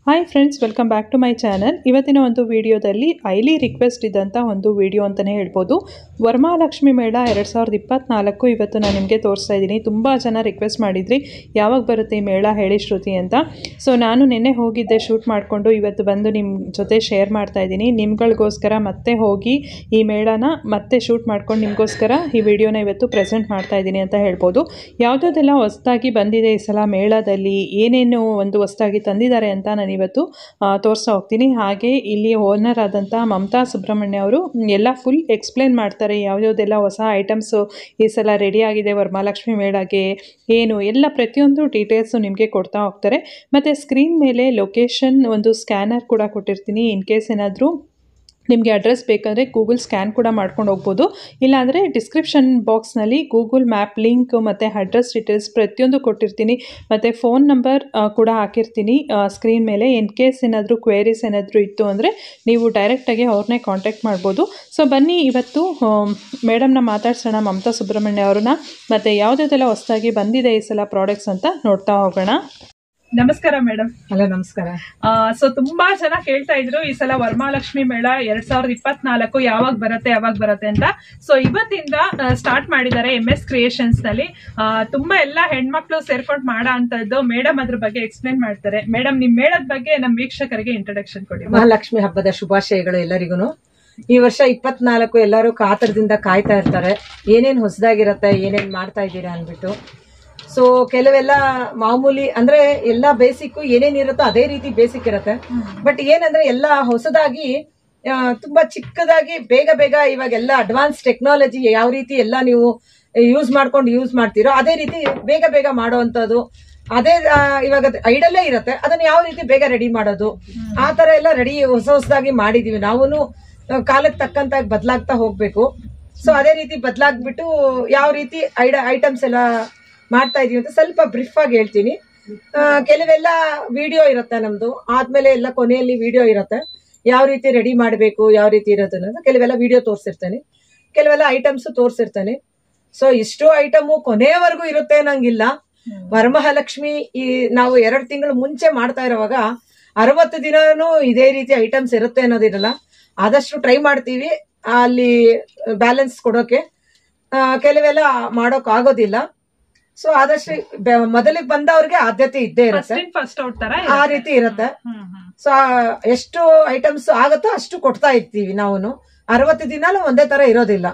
Hi friends welcome back to my channel ಇವತ್ತಿನ ಒಂದು ವಿಡಿಯೋದಲ್ಲಿ ಐಲಿ ರಿಕ್ವೆಸ್ಟ್ ಇದ್ದಂಥ ಒಂದು ವಿಡಿಯೋ ಅಂತಲೇ ಹೇಳ್ಬೋದು ವರಮಹಾಲಕ್ಷ್ಮಿ ಮೇಳ ಎರಡು ಸಾವಿರದ ಇಪ್ಪತ್ನಾಲ್ಕು ಇವತ್ತು ನಾನು ನಿಮಗೆ ತೋರಿಸ್ತಾ ಇದ್ದೀನಿ ತುಂಬ ಜನ ರಿಕ್ವೆಸ್ಟ್ ಮಾಡಿದ್ರಿ ಯಾವಾಗ ಬರುತ್ತೆ ಈ ಮೇಳ ಹೇಳಿ ಶ್ರುತಿ ಅಂತ ಸೊ ನಾನು ನಿನ್ನೆ ಹೋಗಿದ್ದೆ ಶೂಟ್ ಮಾಡಿಕೊಂಡು ಇವತ್ತು ಬಂದು ನಿಮ್ಮ ಜೊತೆ ಶೇರ್ ಮಾಡ್ತಾ ಇದ್ದೀನಿ ನಿಮ್ಗಳಿಗೋಸ್ಕರ ಮತ್ತೆ ಹೋಗಿ ಈ ಮೇಳನ ಮತ್ತೆ ಶೂಟ್ ಮಾಡ್ಕೊಂಡು ನಿಮಗೋಸ್ಕರ ಈ ವಿಡಿಯೋನ ಇವತ್ತು ಪ್ರೆಸೆಂಟ್ ಮಾಡ್ತಾ ಇದ್ದೀನಿ ಅಂತ ಹೇಳ್ಬೋದು ಯಾವುದಾದೆಲ್ಲ ಹೊಸದಾಗಿ ಬಂದಿದೆ ಈ ಸಲ ಮೇಳದಲ್ಲಿ ಏನೇನು ಒಂದು ಹೊಸದಾಗಿ ತಂದಿದ್ದಾರೆ ಅಂತ ನಾನು ಇವತ್ತು ಆ, ತೋರಿಸ್ತಾ ಹೋಗ್ತೀನಿ ಹಾಗೆ ಇಲ್ಲಿ ಓನರ್ ಆದಂಥ ಮಮತಾ ಸುಬ್ರಹ್ಮಣ್ಯ ಅವರು ಎಲ್ಲ ಫುಲ್ ಎಕ್ಸ್ಪ್ಲೇನ್ ಮಾಡ್ತಾರೆ ಯಾವ್ಯಾವುದೆಲ್ಲ ಹೊಸ ಐಟಮ್ಸು ಈ ಸಲ ರೆಡಿ ಆಗಿದೆ ವರಮಹಾಲಕ್ಷ್ಮಿ ಮೇಳಗೆ ಏನು ಎಲ್ಲ ಪ್ರತಿಯೊಂದು ಡೀಟೇಲ್ಸು ನಿಮಗೆ ಕೊಡ್ತಾ ಹೋಗ್ತಾರೆ ಮತ್ತು ಸ್ಕ್ರೀನ್ ಮೇಲೆ ಲೊಕೇಶನ್ ಒಂದು ಸ್ಕ್ಯಾನರ್ ಕೂಡ ಕೊಟ್ಟಿರ್ತೀನಿ ಇನ್ ಕೇಸ್ ಏನಾದರೂ ನಿಮಗೆ ಅಡ್ರೆಸ್ ಬೇಕಂದರೆ ಗೂಗಲ್ ಸ್ಕ್ಯಾನ್ ಕೂಡ ಮಾಡ್ಕೊಂಡು ಹೋಗ್ಬೋದು ಇಲ್ಲಾಂದರೆ ಡಿಸ್ಕ್ರಿಪ್ಷನ್ ಬಾಕ್ಸ್ನಲ್ಲಿ ಗೂಗಲ್ ಮ್ಯಾಪ್ ಲಿಂಕ್ ಮತ್ತು ಅಡ್ರೆಸ್ ಡೀಟೇಲ್ಸ್ ಪ್ರತಿಯೊಂದು ಕೊಟ್ಟಿರ್ತೀನಿ ಮತ್ತು ಫೋನ್ ನಂಬರ್ ಕೂಡ ಹಾಕಿರ್ತೀನಿ ಸ್ಕ್ರೀನ್ ಮೇಲೆ ಇನ್ ಕೇಸ್ ಏನಾದರೂ ಕ್ವೇರೀಸ್ ಏನಾದರೂ ಇತ್ತು ಅಂದರೆ ನೀವು ಡೈರೆಕ್ಟಾಗಿ ಅವ್ರನ್ನೇ ಕಾಂಟ್ಯಾಕ್ಟ್ ಮಾಡ್ಬೋದು ಸೊ ಬನ್ನಿ ಇವತ್ತು ಮೇಡಮ್ನ ಮಾತಾಡ್ಸೋಣ ಮಮತಾ ಸುಬ್ರಹ್ಮಣ್ಯ ಅವ್ರನ್ನ ಮತ್ತು ಯಾವುದಾದೆಲ್ಲ ಹೊಸದಾಗಿ ಬಂದಿದೆ ಈ ಸಲ ಪ್ರಾಡಕ್ಟ್ಸ್ ಅಂತ ನೋಡ್ತಾ ಹೋಗೋಣ ನಮಸ್ಕಾರ ಮೇಡಮ್ ಹಲೋ ನಮಸ್ಕಾರ ಸೊ ತುಂಬಾ ಜನ ಕೇಳ್ತಾ ಇದ್ರು ಈ ಸಲ ವರಮಹಾಲಕ್ಷ್ಮಿ ಮೇಳ ಎರಡ್ ಸಾವಿರದ ಇಪ್ಪತ್ನಾಲ್ಕು ಯಾವಾಗ ಬರುತ್ತೆ ಯಾವಾಗ ಬರುತ್ತೆ ಅಂತ ಸೊ ಇವತ್ತಿಂದ ಸ್ಟಾರ್ಟ್ ಮಾಡಿದ್ದಾರೆ ಎಂ ಎಸ್ ಕ್ರಿಯೇಷನ್ಸ್ ನಲ್ಲಿ ಆ, ತುಂಬಾ ಎಲ್ಲಾ ಹೆಣ್ಮಕ್ಳು ಸೇರ್ಕೊಂಡು ಮಾಡೋ ಅಂತದ್ದು ಮೇಡಮ್ ಅದ್ರ ಬಗ್ಗೆ ಎಕ್ಸ್ಪ್ಲೇನ್ ಮಾಡ್ತಾರೆ ಮೇಡಮ್ ನಿಮ್ ಮೇಳದ ಬಗ್ಗೆ ನಮ್ ವೀಕ್ಷಕರಿಗೆ ಇಂಟ್ರೊಡಕ್ಷನ್ ಕೊಡಿ ಮಹಾಲಕ್ಷ್ಮಿ ಹಬ್ಬದ ಶುಭಾಶಯಗಳು ಎಲ್ಲರಿಗೂ ಈ ವರ್ಷ ಇಪ್ಪತ್ನಾಲ್ಕು ಎಲ್ಲರೂ ಕಾತರದಿಂದ ಕಾಯ್ತಾ ಇರ್ತಾರೆ ಏನೇನ್ ಹೊಸದಾಗಿರತ್ತೆ ಏನೇನ್ ಮಾಡ್ತಾ ಇದ್ದೀರಾ ಅನ್ಬಿಟ್ಟು ಸೊ ಕೆಲವೆಲ್ಲ ಮಾಮೂಲಿ ಅಂದ್ರೆ ಎಲ್ಲ ಬೇಸಿಕ್ ಏನೇನ್ ಇರುತ್ತೋ ಅದೇ ರೀತಿ ಬೇಸಿಕ್ ಇರತ್ತೆ ಬಟ್ ಏನಂದ್ರೆ ಎಲ್ಲ ಹೊಸದಾಗಿ ಆ, ತುಂಬಾ ಚಿಕ್ಕದಾಗಿ ಬೇಗ ಬೇಗ ಇವಾಗ ಎಲ್ಲ ಅಡ್ವಾನ್ಸ್ ಟೆಕ್ನಾಲಜಿ ಯಾವ ರೀತಿ ಎಲ್ಲ ನೀವು ಯೂಸ್ ಮಾಡ್ಕೊಂಡು ಯೂಸ್ ಮಾಡ್ತೀರೋ ಅದೇ ರೀತಿ ಬೇಗ ಬೇಗ ಮಾಡುವಂತದ್ದು ಅದೇ ಆ, ಇವಾಗ ಐಡಲ್ಲೇ ಇರತ್ತೆ ಅದನ್ನ ಯಾವ ರೀತಿ ಬೇಗ ರೆಡಿ ಮಾಡೋದು ಆ ತರ ಎಲ್ಲ ರೆಡಿ ಹೊಸ ಹೊಸದಾಗಿ ಮಾಡಿದೀವಿ ನಾವು ಕಾಲಕ್ಕೆ ತಕ್ಕಂತಾಗಿ ಬದಲಾಗ್ತಾ ಹೋಗ್ಬೇಕು ಸೊ ಅದೇ ರೀತಿ ಬದಲಾಗ್ಬಿಟ್ಟು ಯಾವ ರೀತಿ ಐಡ ಐಟಮ್ಸ್ ಎಲ್ಲ ಮಾಡ್ತಾ ಇದೀವಿ ಅಂತ ಸ್ವಲ್ಪ ಬ್ರೀಫ್ ಆಗಿ ಹೇಳ್ತೀನಿ ಆ, ಕೆಲವೆಲ್ಲ ವಿಡಿಯೋ ಇರುತ್ತೆ ನಮ್ದು ಆದ್ಮೇಲೆ ಎಲ್ಲ ಕೊನೆಯಲ್ಲಿ ವಿಡಿಯೋ ಇರುತ್ತೆ ಯಾವ ರೀತಿ ರೆಡಿ ಮಾಡಬೇಕು ಯಾವ ರೀತಿ ಇರೋದು ಅನ್ನೋದು ಕೆಲವೆಲ್ಲ ವಿಡಿಯೋ ತೋರಿಸಿರ್ತೇನೆ ಕೆಲವೆಲ್ಲ ಐಟಮ್ಸ್ ತೋರಿಸಿರ್ತೇನೆ ಸೊ ಇಷ್ಟು ಐಟಮು ಕೊನೆಯವರೆಗೂ ಇರುತ್ತೆ ನಂಗಿಲ್ಲ ವರಮಹಾಲಕ್ಷ್ಮಿ ಈ ನಾವು ಎರಡು ತಿಂಗಳು ಮುಂಚೆ ಮಾಡ್ತಾ ಇರುವಾಗ ಅರವತ್ತು ದಿನನೂ ಇದೇ ರೀತಿ ಐಟಮ್ಸ್ ಇರುತ್ತೆ ಅನ್ನೋದಿರಲ್ಲ ಆದಷ್ಟು ಟ್ರೈ ಮಾಡ್ತೀವಿ ಅಲ್ಲಿ ಬ್ಯಾಲೆನ್ಸ್ ಕೊಡೋಕೆ ಆ, ಕೆಲವೆಲ್ಲ ಮಾಡೋಕ್ ಆಗೋದಿಲ್ಲ ಸೊ ಆದಷ್ಟು ಬೆ- ಮೊದಲಿಗೆ ಬಂದವ್ರಿಗೆ ಆದ್ಯತೆ ಇದ್ದೇ ಇರುತ್ತೆ ಫಸ್ಟ್ ಔಟ್ ತರ ಆ ರೀತಿ ಇರುತ್ತೆ ಸೊ ಎಷ್ಟು ಐಟಮ್ಸ್ ಆಗುತ್ತೋ ಅಷ್ಟು ಕೊಡ್ತಾ ಇರ್ತೀವಿ ನಾವು ಅರವತ್ತು ದಿನಾಲು ಒಂದೇ ತರ ಇರೋದಿಲ್ಲ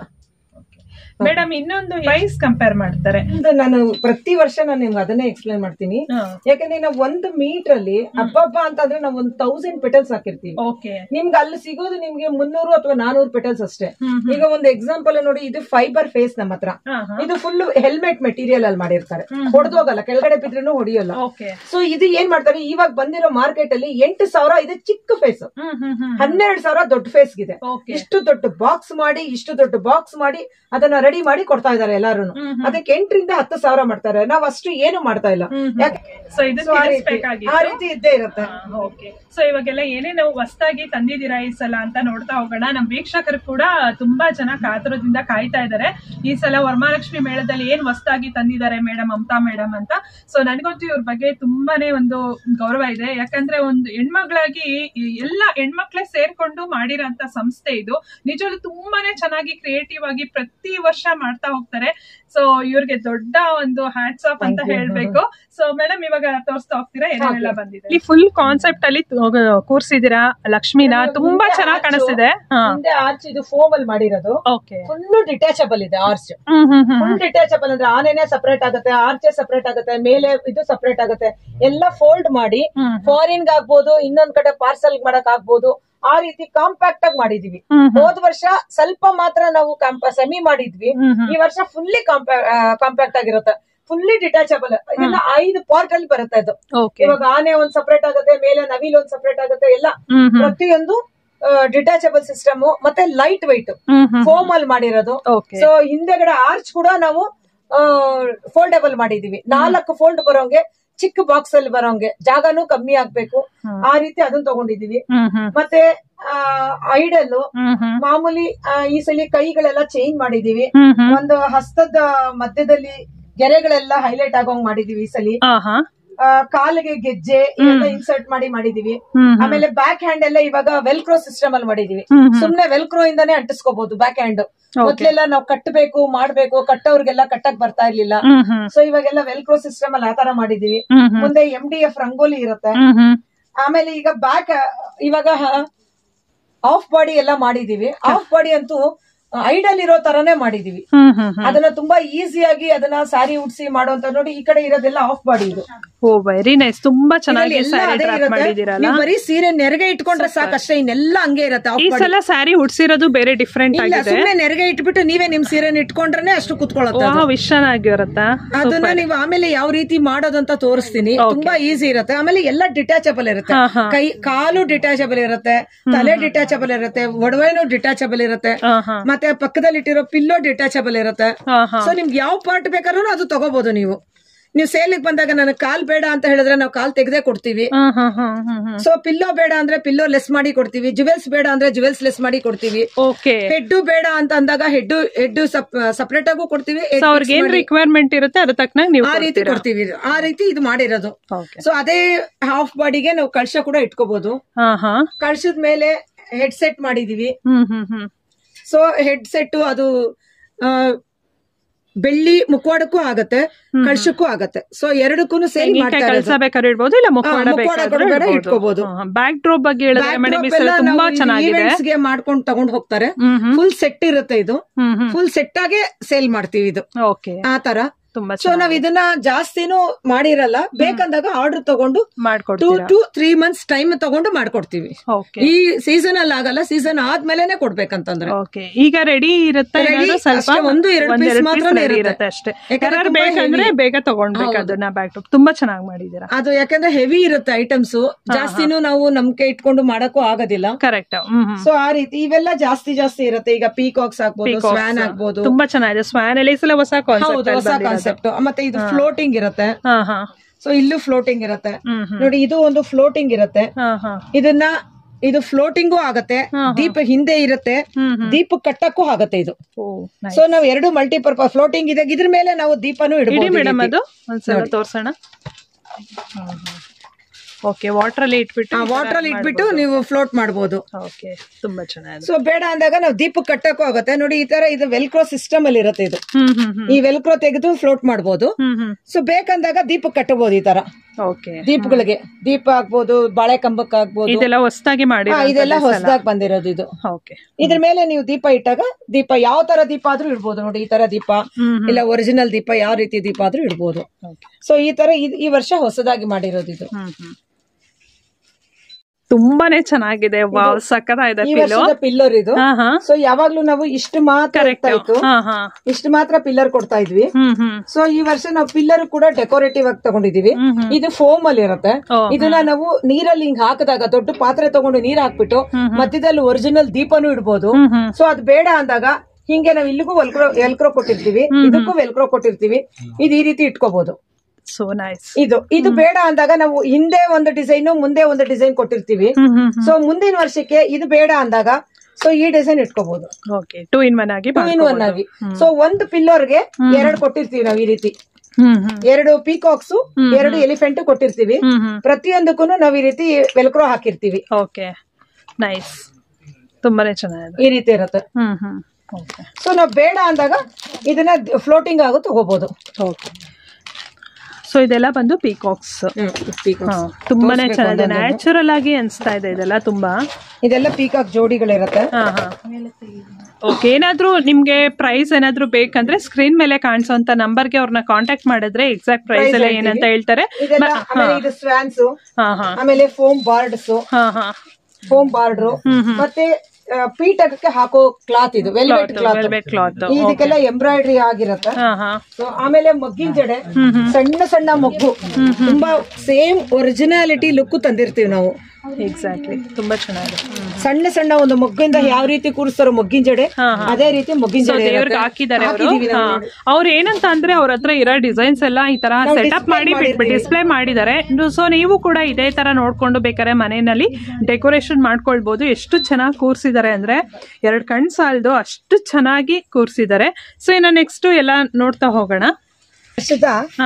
ಮೇಡಮ್ ಇನ್ನೊಂದು ಪ್ರೈಸ್ ಕಂಪೇರ್ ಮಾಡ್ತಾರೆ ಒಂದು ನಾನು ಪ್ರತಿ ವರ್ಷ ನಾನು ನಿಮ್ಗೆ ಅದನ್ನೇ ಎಕ್ಸ್ಪ್ಲೈನ್ ಮಾಡ್ತೀನಿ ಯಾಕಂದ್ರೆ ನಾವು ಒಂದು ಮೀಟರ್ ಅಲ್ಲಿ ಹಬ್ಬ ಅಂತಂದ್ರೆ ನಾವು ಒಂದು ತೌಸಂಡ್ ಪೆಟಲ್ಸ್ ಹಾಕಿರ್ತೀವಿ ಓಕೆ ನಿಮ್ಗೆ ಅಲ್ಲಿ ಸಿಗೋದು ನಿಮ್ಗೆ ಮುನ್ನೂರು ಅಥವಾ ನಾನೂರು ಪೆಟಲ್ಸ್ ಅಷ್ಟೇ ಈಗ ಒಂದು ಎಕ್ಸಾಂಪಲ್ ನೋಡಿ ಇದು ಫೈಬರ್ ಫೇಸ್ ನಮ್ಮ ಹತ್ರ ಇದು ಫುಲ್ ಹೆಲ್ಮೆಟ್ ಮೆಟೀರಿಯಲ್ ಅಲ್ಲಿ ಮಾಡಿರ್ತಾರೆ ಹೊಡೆದೋಗಲ್ಲ ಕೆಳಗಡೆ ಬಿದ್ರೂ ಹೊಡಿಯೋಲ್ಲ ಓಕೆ ಸೊ ಇದು ಏನ್ ಮಾಡ್ತಾರೆ ಇವಾಗ ಬಂದಿರೋ ಮಾರ್ಕೆಟ್ ಅಲ್ಲಿ ಎಂಟು ಸಾವಿರ ಇದು ಚಿಕ್ಕ ಫೇಸ್ ಹ್ಮ್ ಹ್ಮ್ ಹ್ಮ್ ಹನ್ನೆರಡು ಸಾವಿರ ದೊಡ್ಡ ಫೇಸ್ ಇದೆ ಓಕೆ ಇಷ್ಟು ದೊಡ್ಡ ಬಾಕ್ಸ್ ಮಾಡಿ ಇಷ್ಟು ದೊಡ್ಡ ಬಾಕ್ಸ್ ಮಾಡಿ ಅದನ್ನ ರೆಡಿ ಮಾಡಿ ಕೊಡ್ತಾ ಇದಾರೆ ಎಲ್ಲಾರು ಅದಕ್ಕೆ ಎಂಟರಿಂದ ಹತ್ತು ಸಾವಿರ ಮಾಡ್ತಾರೆ ನಾವ್ ಅಷ್ಟು ಏನು ಮಾಡ್ತಾ ಇಲ್ಲ ಯಾಕೆ ಸೊ ಇದು So, ಆ ರೀತಿ- ತಿಳಿಸ್ಬೇಕಾಗಿತ್ತು. ಆ ರೀತಿ ಇದ್ದೇ ಇರುತ್ತೆ ಓಕೆ ಸೊ ಇವಾಗೆಲ್ಲ ಏನೇನು ಹೊಸದಾಗಿ ತಂದಿದ್ದೀರಾ ಈ ಸಲ ಅಂತ ನೋಡ್ತಾ ಹೋಗೋಣ ನಮ್ ವೀಕ್ಷಕರು ಕೂಡ ತುಂಬಾ ಜನ ಕಾತುರದಿಂದ ಕಾಯ್ತಾ ಇದ್ದಾರೆ ಈ ಸಲ ವರಮಹಾಲಕ್ಷ್ಮಿ ಮೇಳದಲ್ಲಿ ಏನ್ ಹೊಸದಾಗಿ ತಂದಿದ್ದಾರೆ ಮೇಡಮ್ ಮಮತಾ ಮೇಡಮ್ ಅಂತ ಸೊ ನನಗಂತೂ ಇವ್ರ ಬಗ್ಗೆ ತುಂಬಾನೇ ಒಂದು ಗೌರವ ಇದೆ ಯಾಕಂದ್ರೆ ಒಂದು ಹೆಣ್ಮಗಳಾಗಿ ಈ ಎಲ್ಲ ಹೆಣ್ಮಕ್ಳೇ ಸೇರ್ಕೊಂಡು ಮಾಡಿರೋಂತ ಸಂಸ್ಥೆ ಇದು ನಿಜವಾಗ್ಲೂ ತುಂಬಾನೇ ಚೆನ್ನಾಗಿ ಕ್ರಿಯೇಟಿವ್ ಆಗಿ ಪ್ರತಿ ವರ್ಷ ಮಾಡ್ತಾ ಹೋಗ್ತಾರೆ ಸೊ ಇವ್ರಿಗೆ ದೊಡ್ಡ ಒಂದು ಹ್ಯಾಟ್ಸ್ ಆಫ್ ಅಂತ Thank you. ಹೇಳ್ಬೇಕು ಸೊ ಮೇಡಮ್ ಇವಾಗ ತೋರಿಸ್ತಾ ಹೋಗ್ತೀರಾ ಏನೇನೆಲ್ಲ ಬಂದಿದೆ ಈ ಫುಲ್ ಕಾನ್ಸೆಪ್ಟ್ ಅಲ್ಲಿ ಕೂರ್ಸಿದೀರಾ ಲಕ್ಷ್ಮಿನ ತುಂಬಾ ಹಿಂದೆ ಚೆನ್ನಾಗಿ arch- ಕಾಣಿಸ್ತಿದೆ ಹಿಂದೆ ಆರ್ಚ್ ಇದು ಫೋಮ್ ಅಲ್ಲಿ ಮಾಡಿರೋದು ಓಕೆ ಫುಲ್ ಡಿಟ್ಯಾಚಬಲ್ ಇದೆ ಆರ್ಚ್ ಹ್ಮ್ ಹ್ಮ್ ಹ್ಮ್ ಫುಲ್ ಡಿಟ್ಯಾಚಬಲ್ ಅಂದ್ರೆ ಆನೆನೆ ಸಪರೇಟ್ ಆಗುತ್ತೆ ಆರ್ಚೆ ಸಪರೇಟ್ ಆಗುತ್ತೆ ಮೇಲೆ ಇದು ಸಪರೇಟ್ ಆಗುತ್ತೆ ಎಲ್ಲ ಫೋಲ್ಡ್ ಮಾಡಿ ಹ್ಮ್. ಫಾರಿನ್ ಆಗ್ಬೋದು ಇನ್ನೊಂದ್ ಕಡೆ ಪಾರ್ಸಲ್ ಮಾಡಕ್ ಆಗ್ಬೋದು ಆ ರೀತಿ ಕಾಂಪ್ಯಾಕ್ಟ್ ಆಗಿ ಮಾಡಿದೀವಿ ಹ್ಮ್ ಹ್ಮ್. ಹೋದ್ ವರ್ಷ ಸ್ವಲ್ಪ ಮಾತ್ರ ನಾವು ಸೆಮಿ ಮಾಡಿದ್ವಿ ಹ್ಮ್ ಹ್ಮ್. ಈ ವರ್ಷ ಫುಲ್ಲಿ ಕಾಂಪ್ಯಾಕ್ಟ್ ಆಗಿರುತ್ತೆ ಫುಲ್ಲಿ ಡಿಟ್ಯಾಚಬಲ್ ಇದೆಲ್ಲ ಐದು ಪಾರ್ಟ್ ಅಲ್ಲಿ ಬರುತ್ತೆ ಇದು ಓಕೆ ಇವಾಗ ಆನೆ ಒಂದ್ ಸಪರೇಟ್ ಆಗುತ್ತೆ ಮೇಲೆ ನವಿಲ್ ಒಂದ್ ಸಪರೇಟ್ ಆಗುತ್ತೆ ಎಲ್ಲ ಹ್ಮ್ ಹ್ಮ್. ಪ್ರತಿಯೊಂದು ಡಿಟ್ಯಾಚಬಲ್ ಸಿಸ್ಟಮ್ ಮತ್ತೆ ಲೈಟ್ ವೈಟ್ ಹ್ಮ್ ಹ್ಮ್. ಫೋಮ್ ಅಲ್ಲಿ ಮಾಡಿರೋದು ಓಕೆ ಸೊ ಹಿಂದೆಗಡೆ ಆರ್ಚ್ ಕೂಡ ನಾವು ಫೋಲ್ಡಬಲ್ ಮಾಡಿದೀವಿ ನಾಲ್ಕು ಫೋಲ್ಡ್ ಬರೋಂಗೆ ಚಿಕ್ಕ ಬಾಕ್ಸ್ ಅಲ್ಲಿ ಬರೋಂಗೆ ಜಾಗನೂ ಕಮ್ಮಿ ಆಗ್ಬೇಕು ಹ್ಮ್. ಆ ರೀತಿ ಅದನ್ನ ತಗೊಂಡಿದೀವಿ ಹ್ಮ್ ಹ್ಮ್. ಮತ್ತೆ ಐಡಲ್ ಹ್ಮ್ ಹ್ಮ್. ಮಾಮೂಲಿ ಆ, ಈ ಸಲ ಕೈಗಳೆಲ್ಲ ಚೇಂಜ್ ಮಾಡಿದೀವಿ ಹ್ಮ್ ಹ್ಮ್. ಒಂದು ಹಸ್ತದ ಮಧ್ಯದಲ್ಲಿ ಗೆರೆಗಳೆಲ್ಲ ಹೈಲೈಟ್ ಆಗೋಂಗ್ ಮಾಡಿದೀವಿ ಈ ಸಲ ಆ ಹಾ ಆ, ಕಾಲಿಗೆ ಗೆಜ್ಜೆ ಇವೆಲ್ಲ ಇನ್ಸರ್ಟ್ ಮಾಡಿ ಮಾಡಿದೀವಿ ಹ್ಮ್ ಆಮೇಲೆ ಬ್ಯಾಕ್ ಹ್ಯಾಂಡ್ ಎಲ್ಲ ಇವಾಗ ವೆಲ್ಕ್ರೋ ಸಿಸ್ಟಮ್ ಅಲ್ಲಿ ಮಾಡಿದೀವಿ ಹ್ಮ್ ಹ್ಮ್ ಸುಮ್ನೆ ವೆಲ್ಕ್ರೋ ಇಂದಾನೆ ಅಂಟಿಸ್ಕೋಬಹುದು ಬ್ಯಾಕ್ ಹ್ಯಾಂಡ್ ಮೊದ್ಲೆಲ್ಲ ನಾವು ಕಟ್ಟಬೇಕು ಮಾಡ್ಬೇಕು ಕಟ್ಟೋರ್ಗೆಲ್ಲ ಕಟ್ಟಕ್ ಬರ್ತಾ ಇರ್ಲಿಲ್ಲ ಹ್ಮ್ ಹ್ಮ್ ಸೊ ಇವಾಗೆಲ್ಲ ವೆಲ್ಕ್ರೋ ಸಿಸ್ಟಮ್ ಅಲ್ಲಿ ಆತರ ಮಾಡಿದೀವಿ ಹ್ಮ್ ಹ್ಮ್ ಮುಂದೆ ಎಂ ಡಿ ಎಫ್ ರಂಗೋಲಿ ಇರುತ್ತೆ ಹ್ಮ್ ಹ್ಮ್ ಆಮೇಲೆ ಈಗ ಬ್ಯಾಕ್ ಇವಾಗ ಆಫ್ ಬಾಡಿ ಎಲ್ಲ ಮಾಡಿದೀವಿ ಆಫ್ ಬಾಡಿ ಅಂತೂ ಐಡಲ್ ಇರೋ ತರನೇ ಮಾಡಿದೀವಿ ಹ್ಮ್ ಹ್ಮ್ ಹ್ಮ್ ಅದನ್ನ ತುಂಬಾ ಈಸಿಯಾಗಿ ಅದನ್ನ ಸ್ಯಾರಿ ಉಡ್ಸಿ ಮಾಡುವಂತ ನೋಡಿ ಈ ಕಡೆ ಇರೋದೆಲ್ಲ ಆಫ್ ಬಾಡಿ ಇದು ಓ ವೆರಿ ನೈಸ್ ತುಂಬಾ ಚೆನ್ನಾಗಿ ಇದ್ರಲ್ಲಿ ಎಲ್ಲ ಸ್ಯಾರಿ ಅದೇ ಡ್ರಾಪ್ ಇರುತ್ತೆ. ಮಾಡಿದೀರಲ್ಲ ನೀವು ಬರೀ ಸೀರೆ ನೆರಗೆ ಇಟ್ಕೊಂಡ್ರೆ ಸಾಕಷ್ಟೇ ಇನ್ನೆಲ್ಲ ಹಂಗೆ ಇರುತ್ತೆ ಈ ಸಲ ಸ್ಯಾರಿ ಹುಡ್ಸಿರೋದು ಬೇರೆ ಡಿಫ್ರೆಂಟ್ ಇಲ್ಲ ಆಗಿದೆ ಸುಮ್ನೆ ನೆರಗೆ ಇಟ್ಬಿಟ್ಟು ನೀವೇ ನಿಮ್ ಸೀರೆನ ಇಟ್ಕೊಂಡ್ರೆ ಅಷ್ಟು ಕುತ್ಕೊಳ್ಳುತ್ತೆ ಅದು. ವಾಹ್ ವಿಶ್ ಚೆನ್ನಾಗಿರುತ್ತಾ ಅದನ್ನ ನೀವು ಆಮೇಲೆ ಯಾವ ರೀತಿ ಮಾಡೋದಂತ ತೋರಿಸ್ತೀನಿ ತುಂಬಾ ಈಸಿ ಇರುತ್ತೆ ಆಮೇಲೆ ಎಲ್ಲ ಡಿಟ್ಯಾಚಬಲ್ ಇರುತ್ತೆ ಹಾ, ಹಾ. ಕೈ ಕಾಲು ಡಿಟ್ಯಾಚಬಲ್ ಇರುತ್ತೆ ತಲೆ ಡಿಟ್ಯಾಚಬಲ್ ಇರುತ್ತೆ ಒಡವೆನೂ ಡಿಟ್ಯಾಚಬಲ್ ಇರುತ್ತೆ ಹಾ ಹಾ ಮತ್ತೆ ಪಕ್ಕದಲ್ಲಿ ಇಟ್ಟಿರೋ ಪಿಲ್ಲೋ ಡಿಟ್ಯಾಚಬಲ್ ಇರುತ್ತೆ ಹಾ ಹಾ ಸೊ ನಿಮ್ಗೆ ಯಾವ ಪಾರ್ಟ್ ಬೇಕಾದ್ರೂ ಅದು ತಗೋಬಹುದು ನೀವು ನೀವು ಸೇಲಿಗೆ ಬಂದಾಗ ನನಗೆ ಕಾಲ್ ಬೇಡ ಅಂತ ಹೇಳಿದ್ರೆ ನಾವು ಕಾಲ್ ತೆಗೆದೇ ಕೊಡ್ತೀವಿ ಹಾ ಹಾ ಹಾ ಹಾ ಹಾ ಸೊ ಪಿಲ್ಲೋ ಬೇಡ ಅಂದ್ರೆ ಪಿಲ್ಲೋ ಲೆಸ್ ಮಾಡಿ ಕೊಡ್ತೀವಿ ಜುವೆಲ್ಸ್ ಬೇಡ ಅಂದ್ರೆ ಜುವೆಲ್ಸ್ ಲೆಸ್ ಮಾಡಿ ಕೊಡ್ತೀವಿ ಓಕೆ ಹೆಡ್ ಬೇಡ ಅಂತ ಅಂದಾಗ ಹೆಡ್ ಹೆಡ್ ಸಪರೇಟ್ ಆಗು ಕೊಡ್ತೀವಿ head fix ಅವ್ರಿಗೆ ಏನ್ ಮಾಡಿ ರಿಕ್ವೈರ್ಮೆಂಟ್ ಇರುತ್ತೆ ಅದ್ರ ತಕ್ಕನಾಗ ನೀವು ಆ ರೀತಿ ಕೊಡ್ತೀವಿ ಆ ರೀತಿ ಇದು ಮಾಡಿರೋದು ಓಕೆ ಸೊ ಅದೇ ಹಾಫ್ ಬಾಡಿಗೆ ನಾವು ಕಳಶ ಕೂಡ ಇಟ್ಕೋಬಹುದು ಹಾ ಹಾ ಕಳಶದ ಮೇಲೆ ಹೆಡ್ ಸೆಟ್ ಮಾಡಿದೀವಿ ಹ್ಮ್ ಹ್ಮ್ ಹ್ಮ್ ಸೊ ಹೆಡ್ ಸೆಟ್ ಅದು ಆ, ಬೆಳ್ಳಿ ಮುಖವಾಡಕ್ಕೂ ಆಗತ್ತೆ ಕಳಶಕ್ಕೂ ಆಗತ್ತೆ ಸೊ ಎರಡಕ್ಕೂ ಸೇರಿ ಮಾಡ್ತಾ ಇರೋದು. ಕಳ್ಸ ಬೇಕಾದ್ರೆ ಇಡ್ಬೋದು ಇಲ್ಲ ಮುಖವಾಡ ಹಾ, ಮುಖವಾಡ ಕೂಡ ಬೇಡ ಇಟ್ಕೋಬಹುದು. ಬ್ಯಾಕ್ ಡ್ರಾಪ್ ಬಗ್ಗೆ ಹೇಳಿದ್ರೆ Backdrop ಮೇಡಮ್ ಈ ಎಲ್ಲ ಸಲ ತುಂಬಾ ನಾವು ಈ ಚೆನ್ನಾಗಿದೆ events ಗೆ ಮಾಡ್ಕೊಂಡು ತಗೊಂಡ್ ಹೋಗ್ತಾರೆ ಹ್ಮ್ ಹ್ಮ್ ಫುಲ್ ಸೆಟ್ ಇರುತ್ತೆ ಇದು ಹ್ಮ್ ಹ್ಮ್ ಫುಲ್ ಸೆಟ್ ಆಗೇ ಸೇಲ್ ಮಾಡ್ತೀವಿ ಇದು ಓಕೆ ಆ ತರ ತುಂಬಾ ಸೊ ನಾವ್ ಇದನ್ನ ಜಾಸ್ತಿನೂ ಮಾಡಿರಲ್ಲ ಬೇಕಂದಾಗ ಆರ್ಡರ್ ತಗೊಂಡು ಟೂ ಮಾಡ್ಕೊಡ್ತೀರಾ ಟು ತ್ರೀ ಮಂತ್ಸ್ ಟೈಮ್ ತಗೊಂಡು ಮಾಡ್ಕೊಡ್ತೀವಿ ಓಕೆ ಈ ಸೀಸನ್ ಅಲ್ಲಿ ಆಗಲ್ಲ ಸೀಸನ್ ಆದ್ಮೇಲೆನೆ ಕೊಡ್ಬೇಕಂತಂದ್ರೆ ಓಕೆ ಈಗ ರೆಡಿ ಇರುತ್ತೆ Ready ಏನಾದ್ರು ಸ್ವಲ್ಪ ಅಷ್ಟೇ, ಒಂದು ಎರಡು piece ಒಂದೆರಡು ಮಾತ್ರನೇ piece ready ಇರುತ್ತೆ. ಇರುತ್ತೆ ಅಷ್ಟೇ ಯಾಕಂದ್ರೆ ಯಾರು ತುಂಬಾ ಬೇಕಂದ್ರೆ heavy. ಬೇಗ ತಗೊಂಡ್ಬೇಕು ಅದನ್ನ ಬ್ಯಾಕ್ ಟಾಪ್ ತುಂಬಾ ಚೆನ್ನಾಗಿ ಮಾಡಿದೀರಾ ಅದು ಯಾಕಂದ್ರೆ ಹೆವಿ ಇರುತ್ತೆ ಐಟಮ್ಸ್ ಜಾಸ್ತಿನೂ ನಾವು ನಮ್ಗೆ ಇಟ್ಕೊಂಡು ಮಾಡಕ್ಕೂ ಆಗೋದಿಲ್ಲ ಕರೆಕ್ಟ್ ಹ್ಮ್ ಹ್ಮ್ ಸೊ ಆ ರೀತಿ ಇವೆಲ್ಲ ಜಾಸ್ತಿ ಜಾಸ್ತಿ ಇರುತ್ತೆ ಈಗ ಪೀಕಾಕ್ಸ್ ಆಗ್ಬೋದು ಸ್ವ್ಯಾನ್ ಆಗ್ಬೋದು ತುಂಬಾ ಚೆನ್ನಾಗಿದೆ ಸ್ವಾನ್ ಅಲ್ಲಿ ಈ ಸಲ ಹೊಸ ಹೌದು ಹೊಸ ಕಾನ್ಸೆಪ್ಟ್ ಕಾನ್ಸೆಪ್ಟ್ ಮತ್ತೆ ಇದು ಫ್ಲೋಟಿಂಗ್ ಇರುತ್ತೆ ಹಾ ಹಾ ಸೊ ಇಲ್ಲೂ ಫ್ಲೋಟಿಂಗ್ ಇರುತ್ತೆ ಹ್ಮ್ ಹ್ಮ್ ನೋಡಿ ಇದು ಒಂದು ಫ್ಲೋಟಿಂಗ್ ಇರುತ್ತೆ ಹಾ ಹಾ ಇದನ್ನ ಇದು ಫ್ಲೋಟಿಂಗು ಆಗತ್ತೆ ದೀಪ ಹಿಂದೆ ಇರುತ್ತೆ ಹ್ಮ್ ಹ್ಮ್ ದೀಪ ಕಟ್ಟಕ್ಕೂ ಆಗತ್ತೆ ಇದು ಓ nice. ಸೊ ನಾವು ಎರಡು ಮಲ್ಟಿಪರ್ಪಸ್ ಫ್ಲೋಟಿಂಗ್ ಇದೆ ಇದ್ರ ಮೇಲೆ ನಾವು ದೀಪನೂ ಇಡಿ ಇಡಬಹುದು ಮೇಡಮ್ ಅದು ಒಂದ್ಸಲ ತೋರ್ಸೋಣ ಓಕೆ ವಾಟರ್ ಅಲ್ಲಿ ಇಟ್ಬಿಟ್ಟು ವಾಟರ್ ಅಲ್ಲಿ ಇಟ್ಬಿಟ್ಟು ನೀವು ಫ್ಲೋಟ್ ಮಾಡಬಹುದು ಓಕೆ ತುಂಬಾ ಚೆನ್ನಾಗಿದೆ ಸೊ ಬೇಡ ಅಂದಾಗ ನಾವು ದೀಪ ಕಟ್ಟಕ್ಕೂ ಆಗುತ್ತೆ ನೋಡಿ ಈ ತರ ಇದು ವೆಲ್ಕ್ರೋ ಸಿಸ್ಟಮ್ ಅಲ್ಲಿ ಇರುತ್ತೆ ಇದು ಹ್ಮ್ ಹ್ಮ್ ಹ್ಮ್ ಈ ವೆಲ್ಕ್ರೋ ತೆಗೆದು ಫ್ಲೋಟ್ ಮಾಡಬಹುದು ಹ್ಮ್ ಹ್ಮ್ ಸೊ ಬೇಕಂದಾಗ ದೀಪ ಕಟ್ಟಬಹುದು ಈ ತರ ಓಕೆ ದೀಪಗಳಿಗೆ ದೀಪ ಆಗ್ಬೋದು ಬಾಳೆ ಕಂಬಕ್ಕೆ ಆಗ್ಬೋದು ಇದೆಲ್ಲ ಹೊಸದಾಗಿ ಮಾಡಿ ಹಾ, ಇದೆಲ್ಲ ಹೊಸದಾಗಿ ಬಂದಿರೋದು ಇದು ಓಕೆ ಇದ್ರ ಮೇಲೆ ನೀವು ದೀಪ ಇಟ್ಟಾಗ ದೀಪ ಯಾವ ತರ ದೀಪ ಆದ್ರೂ ಇಡ್ಬೋದು ನೋಡಿ ಈ ತರ ದೀಪ ಹ್ಮ್ ಇಲ್ಲ ಒರಿಜಿನಲ್ ದೀಪ ಯಾವ ರೀತಿ ದೀಪ ಆದ್ರೂ ಇಡ್ಬೋದು ಓಕೆ ಸೊ ಈ ತರ ಇದ್- ಈ ವರ್ಷ ಹೊಸದಾಗಿ ಮಾಡಿರೋದು ಇದು ಹ್ಮ್ ಹ್ಮ್ ತುಂಬಾನೇ ಚೆನ್ನಾಗಿದೆ ವಾವ್ ಸಕ್ಕತ್ತಾಗಿದೆ ಈ ಪಿಲ್ಲೋ ವರ್ಷದ ಪಿಲ್ಲರ್ ಇದು ಹಾ ಹಾ ಸೊ ಯಾವಾಗ್ಲೂ ನಾವು ಇಷ್ಟು ಮಾತ್ರ ಇರ್ತಾ ಇತ್ತು ಹಾ ಹಾ ಇಷ್ಟು ಮಾತ್ರ ಪಿಲ್ಲರ್ ಕೊಡ್ತಾ ಇದ್ವಿ ಹ್ಮ್ ಹ್ಮ್ ಸೊ ಈ ವರ್ಷ ನಾವು ಪಿಲ್ಲರ್ ಕೂಡ ಡೆಕೋರೇಟಿವ್ ಆಗಿ ತಗೊಂಡಿದೀವಿ ಹ್ಮ್ ಹ್ಮ್. ಇದು ಫೋಮ್ ಅಲ್ಲಿ ಇರುತ್ತೆ ಓ, ಇದನ್ನ ನಾವು ನೀರಲ್ಲಿ ಹಿಂಗ್ ಹಾಕಿದಾಗ ದೊಡ್ಡ ಪಾತ್ರೆ ತಗೊಂಡು ನೀರ್ ಹಾಕ್ಬಿಟ್ಟು ಮಧ್ಯದಲ್ಲಿ ಒರಿಜಿನಲ್ ದೀಪನೂ ಇಡ್ಬೋದು ಹ್ಮ್ ಹ್ಮ್ ಸೊ ಅದು ಬೇಡ ಅಂದಾಗ ಹಿಂಗೆ ನಾವು ಇಲ್ಲಿಗೂ ವೆಲ್ಕ್ರೋ ವೆಲ್ಕ್ರೋ ಕೊಟ್ಟಿರ್ತೀವಿ ಇದಕ್ಕೂ ವೆಲ್ಕ್ರೋ ಕೊಟ್ಟಿರ್ತೀವಿ ಇದು ಈ ರೀತಿ ಇಟ್ಕೋಬಹುದು ಸೋ ನೈಸ್ ಇದು ಇದು ಬೇಡ ಅಂದಾಗ ನಾವು ಹಿಂದೆ ಒಂದು ಡಿಸೈನ್ ಮುಂದೆ ಒಂದು ಡಿಸೈನ್ ಕೊಟ್ಟಿರ್ತೀವಿ ಹ್ಮ್ ಹ್ಮ್ ಸೊ ಮುಂದಿನ ವರ್ಷಕ್ಕೆ ಇದು ಬೇಡ ಅಂದಾಗ ಸೊ ಈ ಡಿಸೈನ್ ಇಟ್ಕೋಬಹುದು ಓಕೆ ಟೂ ಇನ್ ಒನ್ ಆಗಿ ಟೂ ಇನ್ ಒನ್ ಆಗಿ ಸೊ ಒಂದು ಪಿಲ್ಲರ್ಗೆ ಎರಡು ಕೊಟ್ಟಿರ್ತೀವಿ ನಾವು ಈ ರೀತಿ ಹ್ಮ್ ಹ್ಮ್ ಎರಡು ಪೀಕಾಕ್ಸ್ ಎರಡು ಎಲಿಫೆಂಟ್ ಕೊಟ್ಟಿರ್ತೀವಿ ಹ್ಮ್ ಹ್ಮ್ ಪ್ರತಿಯೊಂದಕ್ಕೂ ನಾವು ಈ ರೀತಿ ವೆಲ್ಕ್ರೋ ಹಾಕಿರ್ತೀವಿ ಓಕೆ ನೈಸ್ ತುಂಬಾನೇ ಚೆನ್ನಾಗಿದೆ ಈ ರೀತಿ ಇರುತ್ತೆ ಹ್ಮ್ ಹ್ಮ್ ಓಕೆ ಸೊ ನಾವು ಬೇಡ ಅಂದಾಗ ಇದನ್ನ ಫ್ಲೋಟಿಂಗ್ ಆಗೋ ತಗೋಬಹುದು ಓಕೆ ಸೊ ಇದೆಲ್ಲ ಬಂದು ಪೀಕಾಕ್ಸ್ ತುಂಬಾನೇ ಚೆನ್ನಾಗಿದೆ ನ್ಯಾಚುರಲ್ ಆಗಿ ಅನ್ಸ್ತಾ ಇದೆ ಇದೆಲ್ಲ ತುಂಬಾ ಇದೆಲ್ಲ ಪೀಕಾಕ್ ಜೋಡಿಗಳಿರುತ್ತೆ ಹಾ ಹಾ ಓಕೆ ಏನಾದ್ರೂ ನಿಮ್ಗೆ ಪ್ರೈಸ್ ಏನಾದ್ರೂ ಬೇಕಂದ್ರೆ ಸ್ಕ್ರೀನ್ ಮೇಲೆ ಕಾಣಿಸೋಂತ ನಂಬರ್ಗೆ ಅವ್ರನ್ನ ಕಾಂಟ್ಯಾಕ್ಟ್ ಮಾಡಿದ್ರೆ ಎಕ್ಸಾಕ್ಟ್ ಪ್ರೈಸ್ ಎಲ್ಲ ಏನಂತ ಹೇಳ್ತಾರೆ ಇದೆಲ್ಲ ಆಮೇಲೆ ಇದು ಸ್ವಾನ್ಸ್ ಹಾ ಹಾ ಆಮೇಲೆ ಫೋಮ್ ಬಾರ್ಡ್ಸ್ ಹಾ ಹಾ ಫೋಮ್ ಬಾರ್ಡ್ರು ಮತ್ತೆ ಆ, ಪೀಠಕ್ಕೆ ಹಾಕೋ ಕ್ಲಾತ್ ಇದು ವೆಲ್ವೆಟ್ ಕ್ಲಾತ್ ವೆಲ್ವೆಟ್ ಕ್ಲಾತ್ ಇದಕ್ಕೆಲ್ಲ ಎಂಬ್ರಾಯ್ಡ್ರಿ ಆಗಿರುತ್ತೆ ಹಾ ಹಾ So, ಆಮೇಲೆ ಮಗ್ಗಿನ ಜಡೆ ಸಣ್ಣ ಸಣ್ಣ ಮಗ್ಗು ತುಂಬಾ ಸೇಮ್ ಒರಿಜಿನಾಲಿಟಿ ಲುಕ್ ತಂದಿರ್ತೀವಿ ನಾವು ಎಕ್ಸಾಕ್ಟ್ಲಿ ತುಂಬಾ ಚೆನ್ನಾಗಿದೆ ಹ್ಮ್. ಸಣ್ಣ ಸಣ್ಣ ಒಂದು ಮಗ್ಗಿಂದ ಯಾವ ರೀತಿ ಕೂರಿಸ್ತಾರೋ ಮಗ್ಗಿನ ಜಡೆ ಹಾ, ಅದೇ ರೀತಿ ಮಗ್ಗಿನ ಜಡೆ ದೇವ್ರಿಗೆ ಇರುತ್ತೆ. ಹಾಕಿದ್ದಾರೆ ಅವರು ಹಾಕಿದೀವಿ ನಾವು ನೋಡಿ. ಅವ್ರು ಏನಂತ ಅಂದ್ರೆ ಅವ್ರ ಹತ್ರ ಇರೋ ಡಿಸೈನ್ಸ್ ಎಲ್ಲ ಈ ತರ ಸೆಟಪ್ ಮಾಡಿ ಡಿಸ್ಪ್ಲೇ ಮಾಡಿದ್ದಾರೆ ಸೊ ನೀವು ಕೂಡ ಇದೇ ತರ ನೋಡ್ಕೊಂಡು ಬೇಕಾದ್ರೆ ಮನೆಯಲ್ಲಿ ಡೆಕೋರೇಷನ್ ಮಾಡ್ಕೊಳ್ಬಹುದು ಎಷ್ಟು ಚೆನ್ನಾಗಿ ಕೂರ್ಸಿದ್ದಾರೆ ಅಂದ್ರೆ ಎರಡ್ ಕಣ್ ಸಾಲದು ಅಷ್ಟು ಚೆನ್ನಾಗಿ ಕೂರ್ಸಿದ್ದಾರೆ ಸೊ ಇನ್ನು ನೆಕ್ಸ್ಟ್ ಎಲ್ಲ ನೋಡ್ತಾ ಹೋಗೋಣ ವರ್ಷದ ಹಾ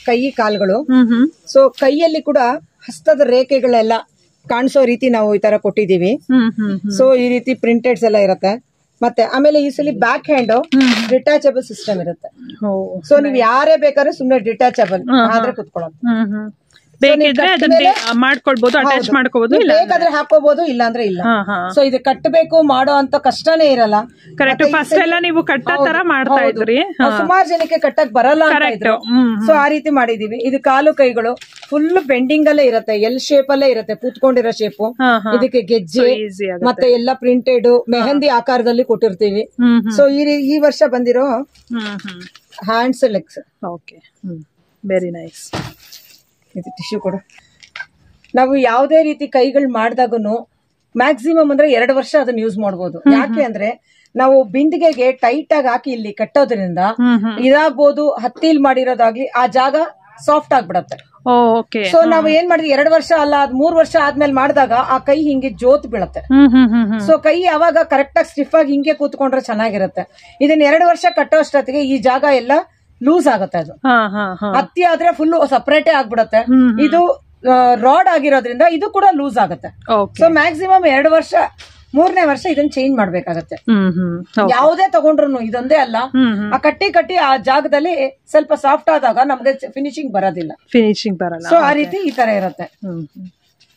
ಕೈ ಕಾಲ್ಗಳು ಹ್ಮ್ ಹ್ಮ್ ಸೊ ಕೈಯಲ್ಲಿ ಕೂಡ ಹಸ್ತದ ರೇಖೆಗಳೆಲ್ಲ ಕಾಣಿಸೋ ರೀತಿ ನಾವು ಈ ತರ ಕೊಟ್ಟಿದೀವಿ ಹ್ಮ್ ಹ್ಮ್ ಹ್ಮ್ ಸೊ ಈ ರೀತಿ ಪ್ರಿಂಟೆಡ್ಸ್ ಎಲ್ಲ ಇರುತ್ತೆ ಮತ್ತೆ ಆಮೇಲೆ ಈ ಸಲ ಬ್ಯಾಕ್ ಹ್ಯಾಂಡ್ ಡಿಟ್ಯಾಚಬಲ್ ಸಿಸ್ಟಮ್ ಇರುತ್ತೆ ಓ ಸೊ ನೀವ್ ಯಾರೇ ಬೇಕಾದ್ರೆ ಸುಮ್ನೆ ಡಿಟ್ಯಾಚಬಲ್ ಆದ್ರೆ ಕುತ್ಕೊಳ್ಳೋದು ಹ್ಮ್ ಹ್ಮ್ ಬೇಕಿದ್ರೆ ಅದನ್ನ ಬೇ- ಮಾಡ್ಕೊಳ್ಬಹುದು ಅಟ್ಯಾಚ್ ಮಾಡ್ಕೋಬಹುದು ಇಲ್ಲ ಬೇಕಾದ್ರೆ ಹಾಕೋಬಹುದು ಇಲ್ಲ ಅಂದ್ರೆ ಇಲ್ಲ ಹಾ ಹಾ ಸೊ ಇದು ಕಟ್ಟಬೇಕು ಮಾಡೋ ಅಂತ ಕಷ್ಟನೇ ಇರಲ್ಲ ಕರೆಕ್ಟ್ ಫಸ್ಟ್ ಎಲ್ಲ ನೀವು ಕಟ್ಟೋ ತರ ಮಾಡ್ತಾ ಇದ್ರಿ ಸುಮಾರು ಜನಕ್ಕೆ ಕಟ್ಟಕ್ ಬರಲ್ಲ ಅಂತ ಕರೆಕ್ಟ್ ಇದ್ರು ಹ್ಮ್ ಸೊ ಆ ರೀತಿ ಮಾಡಿದೀವಿ ಇದು ಕಾಲು ಕೈಗಳು ಫುಲ್ ಬೆಂಡಿಂಗ್ ಅಲ್ಲೇ ಇರುತ್ತೆ ಎಲ್ ಶೇಪ್ ಅಲ್ಲೇ ಇರುತ್ತೆ ಕೂತ್ಕೊಂಡಿರೋ ಶೇಪ್ ಹಾ ಹಾ ಇದಕ್ಕೆ ಗೆಜ್ಜೆ ಈಸಿ ಆಗುತ್ತೆ ಮತ್ತೆ ಎಲ್ಲ ಪ್ರಿಂಟೆಡ್ ಮೆಹಂದಿ ಆಕಾರದಲ್ಲಿ ಕೊಟ್ಟಿರ್ತೀವಿ ಹ್ಮ್ ಹ್ಮ್ ಸೊ ಈ ರೀ- ಈ ವರ್ಷ ಬಂದಿರೋ ಹ್ಮ್ ಹ್ಮ್ ಹ್ಯಾಂಡ್ಸ್ ಲೆಗ್ಸ್ ಓಕೆ ಹ್ಮ್ ವೆರಿ ನೈಸ್ ಇದು ಟಿಶ್ಯೂ ಕೊಡು ನಾವು ಯಾವುದೇ ರೀತಿ ಕೈಗಳು ಮಾಡಿದಾಗೂ ಮ್ಯಾಕ್ಸಿಮಮ್ ಅಂದ್ರೆ ಎರಡು ವರ್ಷ ಅದನ್ನ ಯೂಸ್ ಮಾಡ್ಬೋದು ಯಾಕೆ ಅಂದ್ರೆ ನಾವು ಬಿಂದಿಗೆಗೆ ಟೈಟ್ ಆಗಿ ಹಾಕಿ ಇಲ್ಲಿ ಕಟ್ಟೋದ್ರಿಂದ ಹ್ಮ್ ಹ್ಮ್ ಇದಾಗ್ಬೋದು ಹತ್ತಿಲ್ ಮಾಡಿರೋದಾಗಿ ಆ ಜಾಗ ಸಾಫ್ಟ್ ಆಗ್ಬಿಡತ್ತೆ ಓಕೆ ಸೊ ನಾವು ಏನ್ ಮಾಡಿದ್ವಿ ಎರಡು ವರ್ಷ ಅಲ್ಲ ಅದ್ ಮೂರ್ ವರ್ಷ ಆದ್ಮೇಲೆ ಮಾಡಿದಾಗ ಆ ಕೈ ಹಿಂಗೆ ಜೋತ್ ಬೀಳತ್ತೆ ಹ್ಮ್ ಹ್ಮ್ ಹ್ಮ್ ಹ್ಮ್ ಸೊ ಕೈ ಯಾವಾಗ ಕರೆಕ್ಟ್ ಆಗಿ ಸ್ಟಿಫ್ ಆಗಿ ಹಿಂಗೆ ಕೂತ್ಕೊಂಡ್ರೆ ಚೆನ್ನಾಗಿರುತ್ತೆ ಇದನ್ನ ಎರಡು ವರ್ಷ ಕಟ್ಟೋ ಅಷ್ಟೊತ್ತಿಗೆ ಈ ಜಾಗ ಎಲ್ಲ ಲೂಸ್ ಆಗುತ್ತೆ ಅದು ಹಾ ಹಾ ಹಾ ಹತ್ತಿ ಆದ್ರೆ ಫುಲ್ ಸಪರೇಟೇ ಆಗ್ಬಿಡತ್ತೆ ಹ್ಮ್ ಇದು ರಾಡ್ ಆಗಿರೋದ್ರಿಂದ ಇದು ಕೂಡ ಲೂಸ್ ಆಗುತ್ತೆ ಓಕೆ ಸೊ ಮ್ಯಾಕ್ಸಿಮಮ್ ಎರಡು ವರ್ಷ ಮೂರನೇ ವರ್ಷ ಇದನ್ನ ಚೇಂಜ್ ಮಾಡ್ಬೇಕಾಗತ್ತೆ ಹ್ಮ್ ಹ್ಮ್ ಓ- ಯಾವುದೇ ತಗೊಂಡ್ರು ಇದೊಂದೇ ಅಲ್ಲ ಹ್ಮ್ ಹ್ಮ್ ಆ ಕಟ್ಟಿ ಕಟ್ಟಿ ಆ ಜಾಗದಲ್ಲಿ ಸ್ವಲ್ಪ ಸಾಫ್ಟ್ ಆದಾಗ ನಮ್ಗೆ ಫಿನಿಶಿಂಗ್ ಬರೋದಿಲ್ಲ ಫಿನಿಶಿಂಗ್ ಬರಲ್ಲ ಸೊ ಆ ರೀತಿ ಈ ತರ ಇರುತ್ತೆ ಹ್ಮ್ ಹ್ಮ್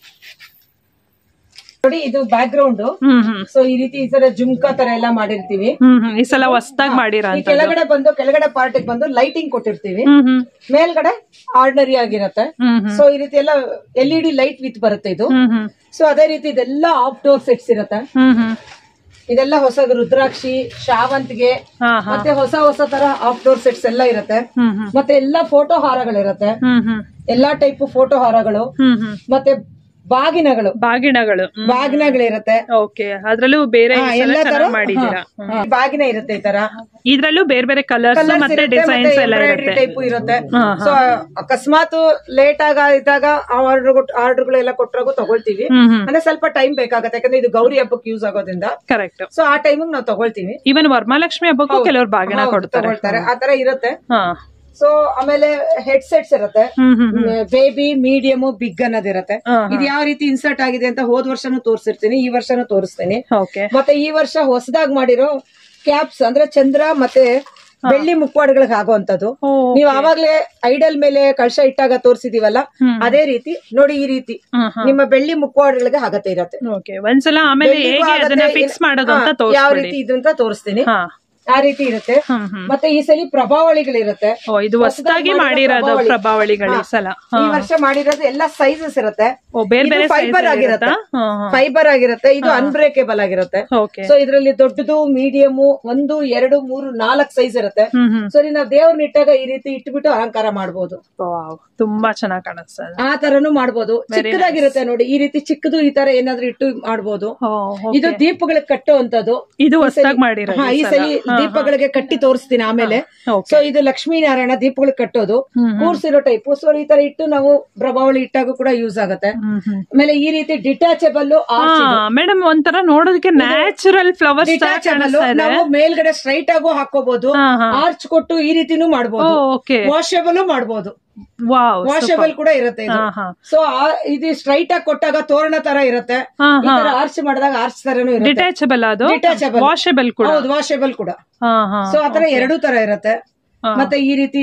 ನೋಡಿ ಇದು ಬ್ಯಾಕ್ ಗ್ರೌಂಡ್ ಹ್ಮ್ ಹ್ಮ್ ಸೊ ಈ ರೀತಿ ಈ ತರ ಜುಮ್ಕಾ ತರ ಎಲ್ಲ ಮಾಡಿರ್ತೀವಿ ಹ್ಮ್ ಹ್ಮ್ ಈ ಸಲ ಹೊಸ್ದಾಗ್ ಮಾಡಿರ ಈ ಕೆಳಗಡೆ ಬಂದು ಕೆಳಗಡೆ ಪಾರ್ಟ್ ಬಂದು ಲೈಟಿಂಗ್ ಕೊಟ್ಟಿರ್ತೀವಿ ಹ್ಮ್ ಹ್ಮ್ ಮೇಲ್ಗಡೆ ಆರ್ಡಿನರಿ ಆಗಿರತ್ತೆ ಹ್ಮ್ ಹ್ಮ್ ಸೊ ಈ ರೀತಿ ಎಲ್ಲ L E D light with ಬರುತ್ತೆ ಇದು ಹ್ಮ್ ಹ್ಮ್ ಸೊ ಅದೇ ರೀತಿ ಇದೆಲ್ಲ ಆಫ್ ಡೋರ್ ಸೆಟ್ಸ್ ಇರುತ್ತೆ ಹ್ಮ್ ಹ್ಮ್ ಇದೆಲ್ಲ ಹೊಸ ರುದ್ರಾಕ್ಷಿ ಶಾವಂತಿಗೆ ಹಾ ಹಾ ಮತ್ತೆ ಹೊಸ ಹೊಸ ತರ ಆಫ್ ಡೋರ್ ಸೆಟ್ಸ್ ಎಲ್ಲ ಇರುತ್ತೆ ಹ್ಮ್ ಹ್ಮ್ ಮತ್ತೆ ಎಲ್ಲ ಫೋಟೋ ಹಾರಗಳಿರುತ್ತೆ ಹ್ಮ್ ಹ್ಮ್ ಎಲ್ಲಾ ಟೈಪ್ ಫೋಟೋ ಹಾರಗಳು ಹ್ಮ್ ಹ್ಮ್ ಮತ್ತೆ ಬಾಗಿನಗಳು ಬಾಗಿಣಗಳು ಬಾಗಿನಗಳಿರುತ್ತೆ ಓಕೆ ಅದ್ರಲ್ಲೂ ಬೇರೆ ಈ ಹಾ, ಸಲ ಎಲ್ಲ ತರ ಚೆನ್ನಾಗ್ ಮಾಡಿದೀರಾ ಹಾ, ಬಾಗಿನ ಇರುತ್ತೆ ಈ ತರ ಇದ್ರಲ್ಲೂ ಬೇರೆ ಬೇರೆ ಕಲರ್ಸ್ ಮತ್ತೆ ಡಿಸೈನ್ಸ್ ಎಲ್ಲ ಇರುತ್ತೆ ಟೈಪ್ ಇರುತ್ತೆ ಹಾ, ಸೊ ಅಕಸ್ಮಾತ್ ಲೇಟ್ ಆಗ ಇದ್ದಾಗ ಆರ್ಡರ್ ಆರ್ಡರ್ಗಳು ಎಲ್ಲ ಕೊಟ್ಟರಾಗೂ ತಗೊಳ್ತೀವಿ ಹ್ಮ್ ಹ್ಮ್ ಅಂದ್ರೆ ಸ್ವಲ್ಪ ಟೈಮ್ ಬೇಕಾಗತ್ತೆ ಯಾಕಂದ್ರೆ ಇದು ಗೌರಿ ಹಬ್ಬಕ್ಕೆ ಯೂಸ್ ಆಗೋದ್ರಿಂದ ಕರೆಕ್ಟ್ ಸೊ ಆ ಟೈಮಿಗೆ ನಾವು ತಗೊಳ್ತೀವಿ ಇವನ್ ವರಮಹಾಲಕ್ಷ್ಮಿ ಹಬ್ಬಕ್ಕೂ ಕೆಲವ್ರು ಬಾಗಿಣ ಹೌದು, ಕೊಡ್ತಾರೆ ತಗೊಳ್ತಾರೆ ಆ ತರ ಇರುತ್ತೆ ಹಾ ಸೊ ಆಮೇಲೆ ಹೆಡ್ ಸೆಟ್ಸ್ ಇರುತ್ತೆ ಹ್ಮ್ ಹ್ಮ್ ಹ್ಮ್ ಬೇಬಿ ಮೀಡಿಯಂ ಬಿಗ್ ಅನ್ನೋದಿರುತ್ತೆ ಹಾ, ಇದು ಯಾವ ರೀತಿ ಇನ್ಸರ್ಟ್ ಆಗಿದೆ ಅಂತ ಹೋದ್ ವರ್ಷನೂ ತೋರಿಸಿರ್ತೀನಿ ಈ ವರ್ಷನೂ ತೋರಿಸ್ತೀನಿ ಓಕೆ ಮತ್ತೆ ಈ ವರ್ಷ ಹೊಸದಾಗಿ ಮಾಡಿರೋ ಕ್ಯಾಪ್ಸ್ ಅಂದ್ರೆ ಚಂದ್ರ ಮತ್ತೆ ಬೆಳ್ಳಿ ಮುಖವಾಡಗಳಿಗೆ ಆಗುವಂತದ್ದು ಓ ನೀವು ಆವಾಗ್ಲೇ ಐಡಲ್ ಮೇಲೆ ಕಳಶ ಇಟ್ಟಾಗ ತೋರಿಸಿದೀವಲ್ಲ ಹ್ಮ್. ಅದೇ ರೀತಿ ನೋಡಿ ಈ ರೀತಿ ಹ್ಮ್ ಹ್ಮ್ ನಿಮ್ಮ ಬೆಳ್ಳಿ ಮುಖವಾಡಗಳಿಗೆ ಆಗತ್ತೆ ಇರತ್ತೆ ಓಕೆ ಒಂದ್ಸಲ ಆಮೇಲೆ ಬೆಳ್ಳಿಗೂ ಹೇಗೆ ಅದನ್ನ ಆಗತ್ತೆ, ಫಿಕ್ಸ್ ಮಾಡೋದು ಅಂತ ಹಾ, ಯಾವ ತೋರಿಸ್ಬಿಡಿ ರೀತಿ ಇದು ಅಂತ ತೋರಿಸ್ತೀನಿ ಹಾ ಆ ರೀತಿ ಇರುತ್ತೆ ಹ್ಮ್ ಹ್ಮ್ ಮತ್ತೆ ಈ ಸಲ ಪ್ರಭಾವಳಿಗಳಿರುತ್ತೆ ಓ ಇದು ಹೊಸದಾಗಿ ಮಾಡಿರೋದು ಪ್ರಭಾವಳಿಗಳು ಈ ಸಲ ಈ ವರ್ಷ ಮಾಡಿರೋದು ಎಲ್ಲ ಸೈಜಸ್ ಇರುತ್ತೆ ಓ ಬೇರೆ ಬೇರೆ ಫೈಬರ್ ಆಗಿರುತ್ತೆ ಹಾ ಹಾ ಫೈಬರ್ ಆಗಿರುತ್ತೆ ಇದು ಅನ್ಬ್ರೇಕೇಬಲ್ ಆಗಿರುತ್ತೆ ಓಕೆ ಸೊ ಇದರಲ್ಲಿ ದೊಡ್ಡದು ಮೀಡಿಯಂ ಒಂದು ಎರಡು ಮೂರು ನಾಲ್ಕು ಸೈಜ್ ಇರುತ್ತೆ ಹ್ಮ್ ಹ್ಮ್ ಸೊ ನಾವು ದೇವ್ರನ್ನ ಇಟ್ಟಾಗ ಈ ರೀತಿ ಇಟ್ಬಿಟ್ಟು ಅಲಂಕಾರ ಮಾಡಬಹುದು ವಾವ್ ತುಂಬಾ ಚೆನ್ನಾಗಿ ಕಾಣಿಸ್ತದೆ ಆ ತರನು ಮಾಡಬಹುದು ಚಿಕ್ಕದಾಗಿರುತ್ತೆ ನೋಡಿ ಈ ರೀತಿ ಚಿಕ್ಕದು ಈ ತರ ಏನಾದ್ರೂ ಇಟ್ಟು ಮಾಡಬಹುದು ಓ, ಓ. ಇದು ದೀಪಗಳಿಗೆ ಕಟ್ಟುವಂತದ್ದು ಇದು ಹೊಸದಾಗಿ ಮಾಡಿರೋದು ಹಾ ಈ ಸಲ ದೀಪಗಳಿಗೆ ಕಟ್ಟಿ ತೋರಿಸ್ತೀನಿ ಆಮೇಲೆ ಓಕೆ ಸೊ ಇದು ಲಕ್ಷ್ಮೀನಾರಾಯಣ ದೀಪಗಳಿಗೆ ಕಟ್ಟೋದು ಹ್ಮ್ ಕೂರ್ಸಿರೋ ಟೈಪ್ ಸೊ ಈ ತರ ಇಟ್ಟು ನಾವು ಪ್ರಭಾವಳಿ ಇಟ್ಟಾಗ ಕೂಡ ಯೂಸ್ ಆಗುತ್ತೆ ಹ್ಮ್ ಹ್ಮ್ ಆಮೇಲೆ ಈ ರೀತಿ ಡಿಟ್ಯಾಚಬಲ್ ಹಾ ಮೇಡಮ್ ಒಂಥರ ನೋಡೋದಕ್ಕೆ ನ್ಯಾಚುರಲ್ ಫ್ಲವರ್ಸ್ ಡಿಟ್ಯಾಚಬಲ್ ನಾವು ಮೇಲ್ಗಡೆ ಸ್ಟ್ರೈಟ್ ಆಗು ಹಾಕೋಬಹುದು ಹಾ ಹಾ ಆರ್ಚ್ ಕೊಟ್ಟು ಈ ರೀತಿನೂ ಮಾಡಬಹುದು ಓಕೆ ವಾಷಬಲ್ ಮಾಡಬಹುದು ವಾವ್ ವಾಷಬಲ್ ಕೂಡ ಇರುತ್ತೆ ಇದು ಹಾ ಹಾ ಸೊ ಇದು ಸ್ಟ್ರೈಟ್ ಆಗಿ ಕೊಟ್ಟಾಗ ತೋರಣ ತರ ಇರುತ್ತೆ ಹಾ ಈ ಹಾ ತರ ಆರ್ಚ್ ಮಾಡಿದಾಗ ಆರ್ಚ್ ತರನು ಇರುತ್ತೆ ಡಿಟ್ಯಾಚಬಲ್ ಅದು Detachable. ವಾಷಬಲ್ ಕೂಡ ಹೌದು ವಾಷಬಲ್ ಕೂಡ ಹಾ ಹಾ ಸೊ ಆತರ ಎರಡೂ ತರ ಇರುತ್ತೆ ಹಾ. ಮತ್ತೆ ಈ ರೀತಿ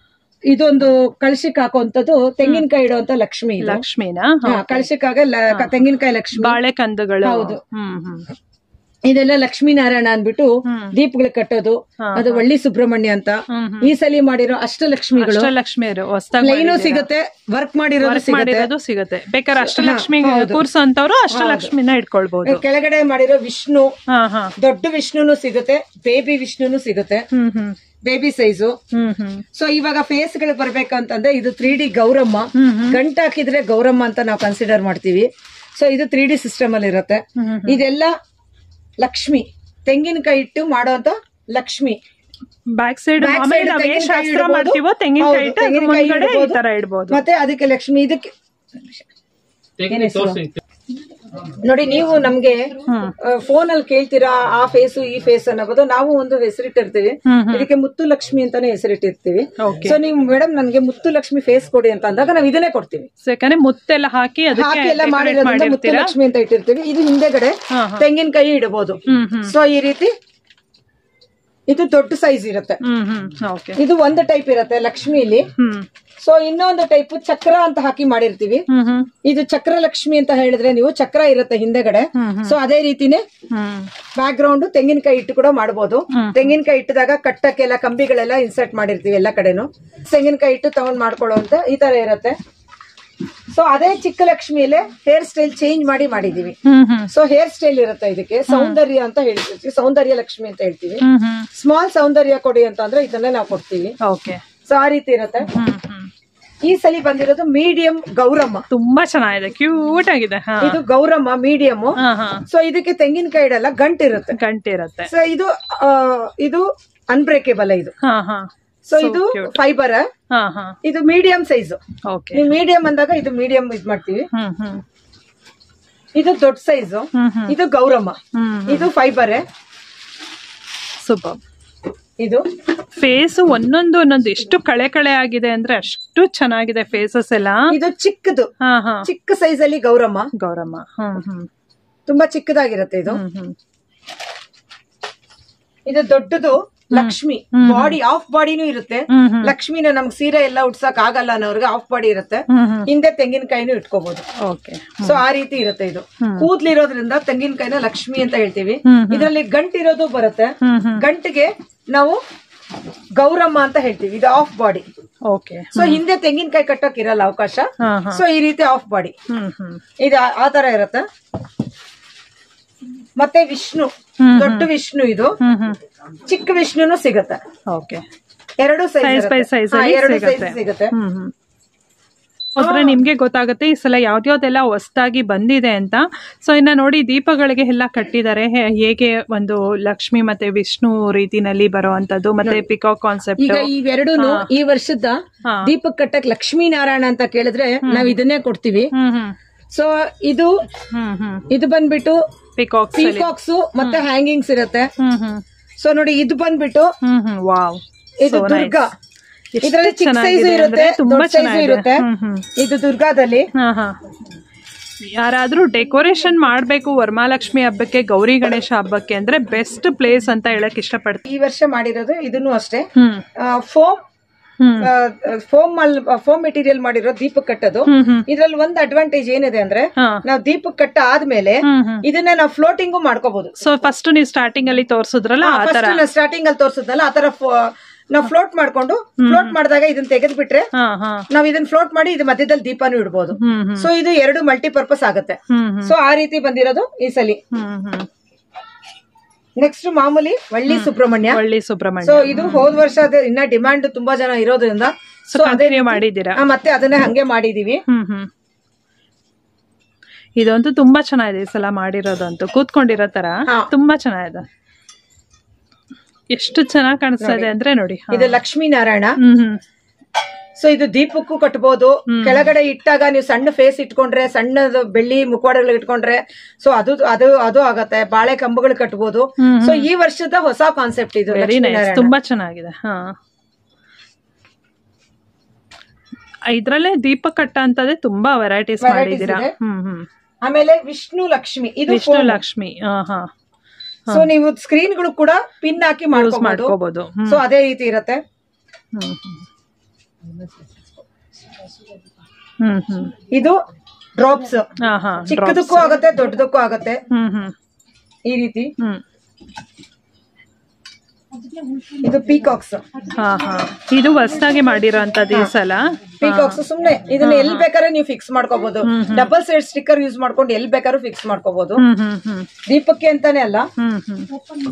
ಇದೊಂದು ಕಳಶಕ್ಕೆ ಹಾಕುವಂತದ್ದು ತೆಂಗಿನಕಾಯಿ ಇಡುವಂತ ಲಕ್ಷ್ಮಿ ಇದು ಲಕ್ಷ್ಮಿನಾ ಹಾ, ಕಳಶಕ್ಕಾಗ ಲ- ತೆಂಗಿನಕಾಯಿ ಲಕ್ಷ್ಮಿ ಬಾಳೆಕಂದುಗಳು ಹೌದು. ಹ್ಮ್ ಹ್ಮ್ ಇದೆಲ್ಲ ಲಕ್ಷ್ಮೀನಾರಾಯಣ ಅನ್ಬಿಟ್ಟು ಹ್ಮ್. ದೀಪಗಳಿಗೆ ಕಟ್ಟೋದು ಹಾ, ಅದು ಒಳ್ಳಿ ಸುಬ್ರಹ್ಮಣ್ಯ ಅಂತ ಹ್ಮ್ ಹ್ಮ್ ಈ ಸಲಿ ಮಾಡಿರೋ ಅಷ್ಟಲಕ್ಷ್ಮಿಗಳು ಅಷ್ಟಲಕ್ಷ್ಮಿಯರು ಹೊಸದಾಗಿ ಲೈನು ಸಿಗುತ್ತೆ ವರ್ಕ್ ಮಾಡಿರೋದು ಸಿಗುತ್ತೆ ಮಾಡಿರೋದು ಸಿಗುತ್ತೆ ಬೇಕಾದ್ರೆ ಅಷ್ಟಲಕ್ಷ್ಮಿ ಕೂರ್ಸೋಂತವ್ರು ಅಷ್ಟಲಕ್ಷ್ಮಿನ ಇಟ್ಕೊಳ್ಬಹುದು ಕೆಳಗಡೆ ಮಾಡಿರೋ ವಿಷ್ಣು ಹಾ ಹಾ ದೊಡ್ಡ ವಿಷ್ಣುನು ಸಿಗುತ್ತೆ ಬೇಬಿ ವಿಷ್ಣುನು ಸಿಗುತ್ತೆ ಹ್ಮ್ ಹ್ಮ್ ಬೇಬಿ ಸೈಜು ಹ್ಮ್ ಹ್ಮ್ ಸೊ ಇವಾಗ ಫೇಸ್ ಗಳು ಬರ್ಬೇಕಂತಂದ್ರೆ ಇದು ತ್ರೀ ಡಿ ಗೌರಮ್ಮ ಹ್ಮ್ ಹ್ಮ್ ಗಂಟ ಹಾಕಿದ್ರೆ ಗೌರಮ್ಮ ಅಂತ ನಾವು ಕನ್ಸಿಡರ್ ಮಾಡ್ತೀವಿ ಸೊ ಇದು ತ್ರೀ ಡಿ ಸಿಸ್ಟಮ್ ಅಲ್ಲಿ ಇರುತ್ತೆ ಹ್ಮ್ ಹ್ಮ್. ಇದೆಲ್ಲ ಲಕ್ಷ್ಮಿ ತೆಂಗಿನಕಾಯಿ ಇಟ್ಟು ಮಾಡೋಂತ ಲಕ್ಷ್ಮಿ ಬ್ಯಾಕ್ ಸೈಡ್ Back ಆಮೇಲೆ side ನಾವೇನ್ ತೆಂಗಿನಕಾಯಿ ಶಾಸ್ತ್ರ ಇಡ್ಬೋದು. ಮಾಡ್ತೀವೋ ತೆಂಗಿನಕಾಯಿ ಹೌದು, ಇಟ್ಟು ಅದ್ರ ತೆಂಗಿನಕಾಯಿ ಮುಂದ್ಗಡೆ ಈ ಇಡ್ಬೋದು. ತರ ಇಡ್ಬೋದು ಮತ್ತೆ ಅದಕ್ಕೆ ಲಕ್ಷ್ಮಿ ಇದಕ್ಕೆ ಏನ್ ಹೆಸರು? ನೋಡಿ ನೀವು ನಮ್ಗೆ ಫೋನ್ ಅಲ್ಲಿ ಕೇಳ್ತೀರಾ ಆ ಫೇಸು ಈ ಫೇಸ್ ಅನ್ನೋದು ನಾವು ಒಂದು ಹೆಸರಿಟ್ಟಿರ್ತೀವಿ ಹ್ಮ್ ಇದಕ್ಕೆ ಮುತ್ತು ಲಕ್ಷ್ಮಿ ಅಂತಾನೆ ಹೆಸರಿಟ್ಟಿರ್ತೀವಿ ಓಕೆ ಸೊ ನೀವು ಮೇಡಮ್ ನನ್ಗೆ ಮುತ್ತು ಲಕ್ಷ್ಮಿ ಫೇಸ್ ಕೊಡಿ ಅಂತ ಅಂದಾಗ ನಾವು ಇದನ್ನೇ ಕೊಡ್ತೀವಿ ಯಾಕಂದ್ರೆ ಮುತ್ತೆಲ್ಲ ಹಾಕಿ ಅದಕ್ಕೆ ಹಾಕಿ ಎಲ್ಲ decorate ಮಾಡಿರೋದ್ರಿಂದ ಮುತ್ತು ಮಾಡಿರ್ತೀರಾ ಲಕ್ಷ್ಮಿ ಅಂತ ಇಟ್ಟಿರ್ತೀವಿ ಇದು ಹಿಂದೆಗಡೆ ಹಾ, ಹಾ. ತೆಂಗಿನಕಾಯಿ ಇಡಬಹುದು ಹ್ಮ್ ಹ್ಮ್ ಸೊ ಈ ರೀತಿ ಇದು ದೊಡ್ಡ ಸೈಜ್ ಇರುತ್ತೆ ಹ್ಮ್ ಹ್ಮ್ ಓಕೆ ಇದು ಒಂದು ಟೈಪ್ ಇರುತ್ತೆ ಲಕ್ಷ್ಮಿಲಿ ಹ್ಮ್ ಸೊ ಇನ್ನೊಂದು ಟೈಪ್ ಚಕ್ರ ಅಂತ ಹಾಕಿ ಮಾಡಿರ್ತೀವಿ ಹ್ಮ್ ಹ್ಮ್ ಇದು ಚಕ್ರ ಲಕ್ಷ್ಮಿ ಅಂತ ಹೇಳಿದ್ರೆ ನೀವು ಚಕ್ರ ಇರುತ್ತೆ ಹಿಂದೆಗಡೆ ಹ್ಮ್ ಹ್ಮ್ ಸೊ ಅದೇ ರೀತಿನೇ ಹ್ಮ್ ಬ್ಯಾಕ್ ಗ್ರೌಂಡ್ ತೆಂಗಿನಕಾಯಿ ಇಟ್ಟು ಕೂಡ ಮಾಡಬಹುದು ಹ್ಮ್. ತೆಂಗಿನಕಾಯಿ ಇಟ್ಟಿದಾಗ ಕಟ್ಟಕ್ಕೆಲ್ಲ ಕಂಬಿಗಳೆಲ್ಲ ಇನ್ಸರ್ಟ್ ಮಾಡಿರ್ತೀವಿ ಎಲ್ಲ ಕಡೆನು ತೆಂಗಿನಕಾಯಿ ಇಟ್ಟು ತಗೊಂಡ್ ಮಾಡ್ಕೊಳ್ಳುವಂತ ಈ ತರ ಇರುತ್ತೆ ಸೊ ಅದೇ ಚಿಕ್ಕ ಲಕ್ಷ್ಮಿಯಲ್ಲೇ ಹೇರ್ ಸ್ಟೈಲ್ ಚೇಂಜ್ ಮಾಡಿ ಮಾಡಿದೀವಿ ಹ್ಮ್ ಹ್ಮ್ ಸೊ ಹೇರ್ ಸ್ಟೈಲ್ ಇರುತ್ತೆ ಇದಕ್ಕೆ ಸೌಂದರ್ಯ ಅಂತ ಹೇಳ್ತೀವಿ ಸೌಂದರ್ಯ ಲಕ್ಷ್ಮಿ ಅಂತ ಹೇಳ್ತೀವಿ ಹ್ಮ್ ಹ್ಮ್ ಸ್ಮಾಲ್ ಸೌಂದರ್ಯ ಕೊಡಿ ಅಂತ ಅಂದ್ರೆ ಇದನ್ನೇ ನಾವು ಕೊಡ್ತೀವಿ ಓಕೆ ಸೊ ಆ ರೀತಿ ಇರುತ್ತೆ ಹ್ಮ್ ಹ್ಮ್ ಈ ಸಲ ಬಂದಿರೋದು ಮೀಡಿಯಂ ಗೌರಮ್ಮ ತುಂಬಾ ಚೆನ್ನಾಗಿದೆ ಕ್ಯೂಟ್ ಆಗಿದೆ ಹಾ ಇದು ಗೌರಮ್ಮ ಮೀಡಿಯಂ ಹಾ ಹಾ ಸೊ ಇದಕ್ಕೆ ತೆಂಗಿನಕಾಯಿ ಇಡಲ್ಲ ಗಂಟು ಇರುತ್ತೆ ಗಂಟೆ ಇರತ್ತೆ ಸೊ ಇದು ಆ, ಇದು ಅನ್ಬ್ರೇಕೇಬಲ್ ಇದು ಹಾ ಹಾ ಸೊ ಇದು ಫೈಬರ್ ಹಾ ಹಾ ಇದು ಮೀಡಿಯಂ ಸೈಜ್ ಓಕೆ ನೀವು ಮೀಡಿಯಂ ಅಂದಾಗ ಇದು ಮೀಡಿಯಂ ಇದ್ ಮಾಡ್ತೀವಿ ಹ್ಮ್ ಹ್ಮ್ ಇದು ದೊಡ್ಡ ಸೈಜ್ ಹ್ಮ್ ಹ್ಮ್ ಇದು ಗೌರಮ್ಮ ಹ್ಮ್ ಇದು ಫೈಬರ್ ಸೂಪರ್ ಇದು ಫೇಸ್ ಒಂದೊಂದು ಒಂದೊಂದು ಎಷ್ಟು ಕಳೆ ಕಳೆ ಆಗಿದೆ ಅಂದ್ರೆ ಅಷ್ಟು ಚೆನ್ನಾಗಿದೆ ಫೇಸಸ್ ಎಲ್ಲ ಇದು ಚಿಕ್ಕದು ಹಾ ಹಾ ಚಿಕ್ಕ ಸೈಜ್ ಅಲ್ಲಿ ಗೌರಮ್ಮ ಗೌರಮ್ಮ ಹ್ಮ್ ಹ್ಮ್ ತುಂಬಾ ಚಿಕ್ಕದಾಗಿರುತ್ತೆ ಇದು ಹ್ಮ್ ಹ್ಮ್ ಇದು ದೊಡ್ಡದು ಲಕ್ಷ್ಮಿ ಬಾಡಿ ಆಫ್ ಬಾಡಿನೂ ಇರುತ್ತೆ ಹ್ಮ್ ಹ್ಮ್ ಲಕ್ಷ್ಮಿನ ನಮ್ಗೆ ಸೀರೆ ಎಲ್ಲ ಉಡ್ಸಕ್ ಆಗಲ್ಲ ಅನ್ನೋರ್ಗೆ ಆಫ್ ಬಾಡಿ ಇರುತ್ತೆ ಹ್ಮ್ ಹ್ಮ್ ಹಿಂದೆ ತೆಂಗಿನಕಾಯಿನೂ ಇಟ್ಕೋಬಹುದು ಓಕೆ ಸೊ ಆ ರೀತಿ ಇರುತ್ತೆ ಇದು ಕೂದ್ಲಿರೋದ್ರಿಂದ ತೆಂಗಿನಕಾಯಿನ ಲಕ್ಷ್ಮಿ ಅಂತ ಹೇಳ್ತೀವಿ ಹ್ಮ್ ಇದರಲ್ಲಿ ಗಂಟಿರೋದು ಬರುತ್ತೆ ಹ್ಮ್ ಹ್ಮ್ ಗಂಟಿಗೆ ನಾವು ಗೌರಮ್ಮ ಅಂತ ಹೇಳ್ತೀವಿ ಇದು ಆಫ್ ಬಾಡಿ ಓಕೆ ಸೊ ಹಿಂದೆ ತೆಂಗಿನಕಾಯಿ ಕಟ್ಟಕ್ ಇರಲ್ಲ ಅವಕಾಶ ಹಾ ಹಾ ಸೊ ಈ ರೀತಿ ಆಫ್ ಬಾಡಿ ಹ್ಮ್ ಹ್ಮ್ ಇದು ಆ- ಆ ತರ ಇರುತ್ತೆ ಮತ್ತೆ ವಿಷ್ಣು ಹ್ಮ್ ದೊಡ್ಡ ವಿಷ್ಣು ಇದು ಹ್ಮ್ ಹ್ಮ್ ಚಿಕ್ಕ ವಿಷ್ಣುನು ಸಿಗುತ್ತೆ ಓಕೆ ಎರಡು ಸೈಜ್ ಸೈಜ್ ಬೈ ಸೈಜ್ ಅಲ್ಲಿ ಎರಡು ಸೈಜ್ ಸಿಗುತ್ತೆ ಸಿಗುತ್ತೆ ಹ್ಮ್ ಹ್ಮ್ ಹೋದ್ರೆ ನಿಮ್ಗೆ ಗೊತ್ತಾಗುತ್ತೆ ಈ ಸಲ ಯಾವ್ದ್ಯಾವ್ದೆಲ್ಲ ಹೊಸದಾಗಿ ಬಂದಿದೆ ಅಂತ ಸೊ ಇನ್ನ ನೋಡಿ ದೀಪಗಳಿಗೆ ಎಲ್ಲ ಕಟ್ಟಿದ್ದಾರೆ ಹೇ- ಹೇಗೆ ಒಂದು ಲಕ್ಷ್ಮಿ ಮತ್ತೆ ವಿಷ್ಣು ರೀತಿನಲ್ಲಿ ಬರುವಂತದ್ದು ಮತ್ತೆ ಪಿಕಾಕ್ ಕಾನ್ಸೆಪ್ಟ್ ಈಗ ಇವೆರಡೂನು ಈ ವರ್ಷದ ಹಾ. ದೀಪಕ್ ಕಟ್ಟಕ್ ಲಕ್ಷ್ಮೀ ನಾರಾಯಣ ಅಂತ ಕೇಳಿದ್ರೆ ನಾವ್ ಇದನ್ನೇ ಕೊಡ್ತೀವಿ ಹ್ಮ್ ಹ್ಮ್ ಸೊ ಇದು ಹ್ಮ್ ಹ್ಮ್ ಇದು ಬಂದ್ಬಿಟ್ಟು ಪಿಕಾಕ್ಸ್ ಪೀಕಾಕ್ಸ್ ಮತ್ತೆ ಹ್ಯಾಂಗಿಂಗ್ಸ್ ಇರುತ್ತೆ ಹ್ಮ್ ಹ್ಮ್ ಸೊ ನೋಡಿ ಇದು ಬಂದ್ಬಿಟ್ಟು ಹ್ಮ್ ಹ್ಮ್ ವಾವ್ ಇದು ದುರ್ಗಾ ಎಷ್ಟು ಇದರಲ್ಲಿ ಚಿಕ್ಕ ಸೈಜ್ ಚೆನ್ನಾಗಿದೆ ಇರುತ್ತೆ ಅಂದ್ರೆ ತುಂಬಾ ದೊಡ್ಡ ಸೈಜ್ ಚೆನ್ನಾಗಿದೆ. ಇರುತ್ತೆ ಹ್ಮ್ ಹ್ಮ್ ಇದು ದುರ್ಗಾದಲ್ಲಿ ಹಾ ಹಾ ಯಾರಾದ್ರೂ ಡೆಕೋರೇಷನ್ ಮಾಡ್ಬೇಕು ವರಮಹಾಲಕ್ಷ್ಮಿ ಹಬ್ಬಕ್ಕೆ ಗೌರಿ ಗಣೇಶ ಹಬ್ಬಕ್ಕೆ ಅಂದ್ರೆ ಬೆಸ್ಟ್ ಪ್ಲೇಸ್ ಅಂತ ಹೇಳಕ್ ಇಷ್ಟಪಡ್ತೀನಿ ಈ ವರ್ಷ ಮಾಡಿರೋದು ಇದನ್ನು ಅಷ್ಟೇ ಹ್ಮ್ ಫೋಮ್ ಹ್ಮ್ ಫೋಮ್ ಅಲ್ಲಿ ಫೋಮ್ ಮೆಟೀರಿಯಲ್ ಮಾಡಿರೋ ದೀಪಕ್ ಕಟ್ಟೋದು ಹ್ಮ್ ಹ್ಮ್ ಇದ್ರಲ್ಲಿ ಒಂದ್ ಅಡ್ವಾಂಟೇಜ್ ಏನಿದೆ ಅಂದ್ರೆ ಹಾ ನಾವು ದೀಪಕ್ ಕಟ್ಟ ಆದ್ಮೇಲೆ ಹ್ಮ್ ಹ್ಮ್ ಇದನ್ನ ನಾವು ಫ್ಲೋಟಿಂಗು ಮಾಡ್ಕೋಬಹುದು ಸೊ ಫಸ್ಟ್ ನೀವು ಸ್ಟಾರ್ಟಿಂಗ್ ಅಲ್ಲಿ ತೋರ್ಸಿದ್ರಲ್ಲ ಆ ತರ ಫಸ್ಟ್ ಸ್ಟಾರ್ಟಿಂಗ್ ಅಲ್ಲಿ ತೋರ್ಸದಲ್ಲ ಆತರ ನಾವು ಫ್ಲೋಟ್ ಮಾಡ್ಕೊಂಡು ಫ್ಲೋಟ್ ಮಾಡಿದಾಗ ಇದನ್ನ ತೆಗೆದು ಬಿಟ್ರೆ ಹಾ ಹಾ ನಾವ್ ಇದನ್ನ ಫ್ಲೋಟ್ ಮಾಡಿ ಇದು ಮಧ್ಯದಲ್ಲಿ ದೀಪನೂ ಇಡ್ಬೋದು ಹ್ಮ್ ಹ್ಮ್ ಸೊ ಇದು ಎರಡು ಮಲ್ಟಿಪರ್ಪಸ್ ಆಗುತ್ತೆ ಹ್ಮ್ ಹ್ಮ್ ಸೊ ಆ ರೀತಿ ಬಂದಿರೋದು ಈ ಸಲಿ ಹ್ಮ್ ಹ್ಮ್ ನೆಕ್ಸ್ಟ್ ಮಾಮೂಲಿ ವಳ್ಳಿ ಸುಬ್ರಹ್ಮಣ್ಯ ಒಳ್ಳೆ ಸೊ ಸುಬ್ರಹ್ಮಣ್ಯ ಇದು ಹೋದ್ ವರ್ಷ ಅದೇ ಇನ್ನ ಡಿಮ್ಯಾಂಡ್ ತುಂಬಾ ಜನ ಇರೋದ್ರಿಂದ ಸೊ ಕಂಟಿನ್ಯೂ ಮಾಡಿದ್ದೀರಾ ಆ, ಮತ್ತೆ ಅದನ್ನೇ ಹಂಗೆ ಮಾಡಿದೀವಿ ಹ್ಮ್ ಹ್ಮ್ ಇದಂತೂ ತುಂಬಾ ಚೆನ್ನಾಗಿದೆ ಈ ಸಲ ಮಾಡಿರೋದಂತೂ ಕೂತ್ಕೊಂಡಿರೋ ತರ ಹಾ. ತುಂಬಾ ಚೆನ್ನಾಗಿದೆ ಎಷ್ಟು ಚೆನ್ನಾಗಿ ಕಾಣಿಸ್ತಾ ಇದೆ ಅಂದ್ರೆ ನೋಡಿ ಹಾ. ಇದು ಲಕ್ಷ್ಮೀ ನಾರಾಯಣ ಹ್ಮ್ ಹ್ಮ್ ಸೊ ಇದು ದೀಪಕ್ಕೂ ಕಟ್ಬೋದು ಕೆಳಗಡೆ ಇಟ್ಟಾಗ ನೀವು ಸಣ್ಣ ಫೇಸ್ ಇಟ್ಕೊಂಡ್ರೆ ಸಣ್ಣದು ಬೆಳ್ಳಿ ಮುಖವಾಡಗಳು ಇಟ್ಕೊಂಡ್ರೆ ಸೊ ಅದು ಅದು ಅದು ಆಗತ್ತೆ ಬಾಳೆ ಕಂಬಗಳು ಕಟ್ಬೋದು ಹ್ಮ್ ಸೊ ಈ ವರ್ಷದ ಹೊಸ ಕಾನ್ಸೆಪ್ಟ್ ಇದು ವೆರಿ ನೈಸ್ ಲಕ್ಷ್ಮೀನಾರಾಯಣ. ತುಂಬಾ ಚೆನ್ನಾಗಿದೆ ಹಾ ಇದ್ರಲ್ಲೇ ದೀಪ ಕಟ್ಟ ಅಂತದೇ ತುಂಬಾ ವೆರೈಟೀಸ್ Varieties ಮಾಡಿದೀರಾ ಇದೆ. ಹ್ಮ್ ಹ್ಮ್ ಆಮೇಲೆ ವಿಷ್ಣು ಲಕ್ಷ್ಮಿ ಇದು ವಿಷ್ಣು ಲಕ್ಷ್ಮಿ ಹಾ ಹಾ ಸೊ ನೀವು ಸ್ಕ್ರೀನ್ ಗಳು ಕೂಡ ಪಿನ್ ಹಾಕಿ ಯೂಸ್ ಮಾಡ್ಕೋಬಹುದು ಮಾಡ್ಕೋಬಹುದು ಹ್ಮ್ ಸೊ ಅದೇ ರೀತಿ ಇರತ್ತೆ ಹ್ಮ್ ಹ್ಮ್ ಹ್ಮ್ ಇದು ಡ್ರಾಪ್ಸ್ ಹಾ ಹಾ ಚಿಕ್ಕದಕ್ಕೂ ಆಗತ್ತೆ ದೊಡ್ಡದಕ್ಕೂ ಆಗತ್ತೆ ಹ್ಮ್ ಹ್ಮ್ ಈ ರೀತಿ ಹ್ಮ್ ಇದು ಪೀಕಾಕ್ಸ್ ಹಾ ಹಾ ಇದು ಹೊಸದಾಗಿ ಮಾಡಿರೋಂಥದ್ದು ಈ ಸಲ ಪೀಕಾಕ್ಸ್ ಸುಮ್ನೆ ಇದನ್ನ ಎಲ್ ಬೇಕಾದ್ರೆ ನೀವು ಫಿಕ್ಸ್ ಮಾಡ್ಕೋಬಹುದು ಡಬಲ್ ಸೈಡ್ ಸ್ಟಿಕ್ಕರ್ ಯೂಸ್ ಮಾಡ್ಕೊಂಡು ಎಲ್ ಬೇಕಾದ್ರೂ ಫಿಕ್ಸ್ ಮಾಡ್ಕೋಬಹುದು ಹ್ಮ್ ಹ್ಮ್ ಹ್ಮ್ ದೀಪಕ್ಕೆ ಅಂತಾನೆ ಅಲ್ಲ ಹ್ಮ್ ಹ್ಮ್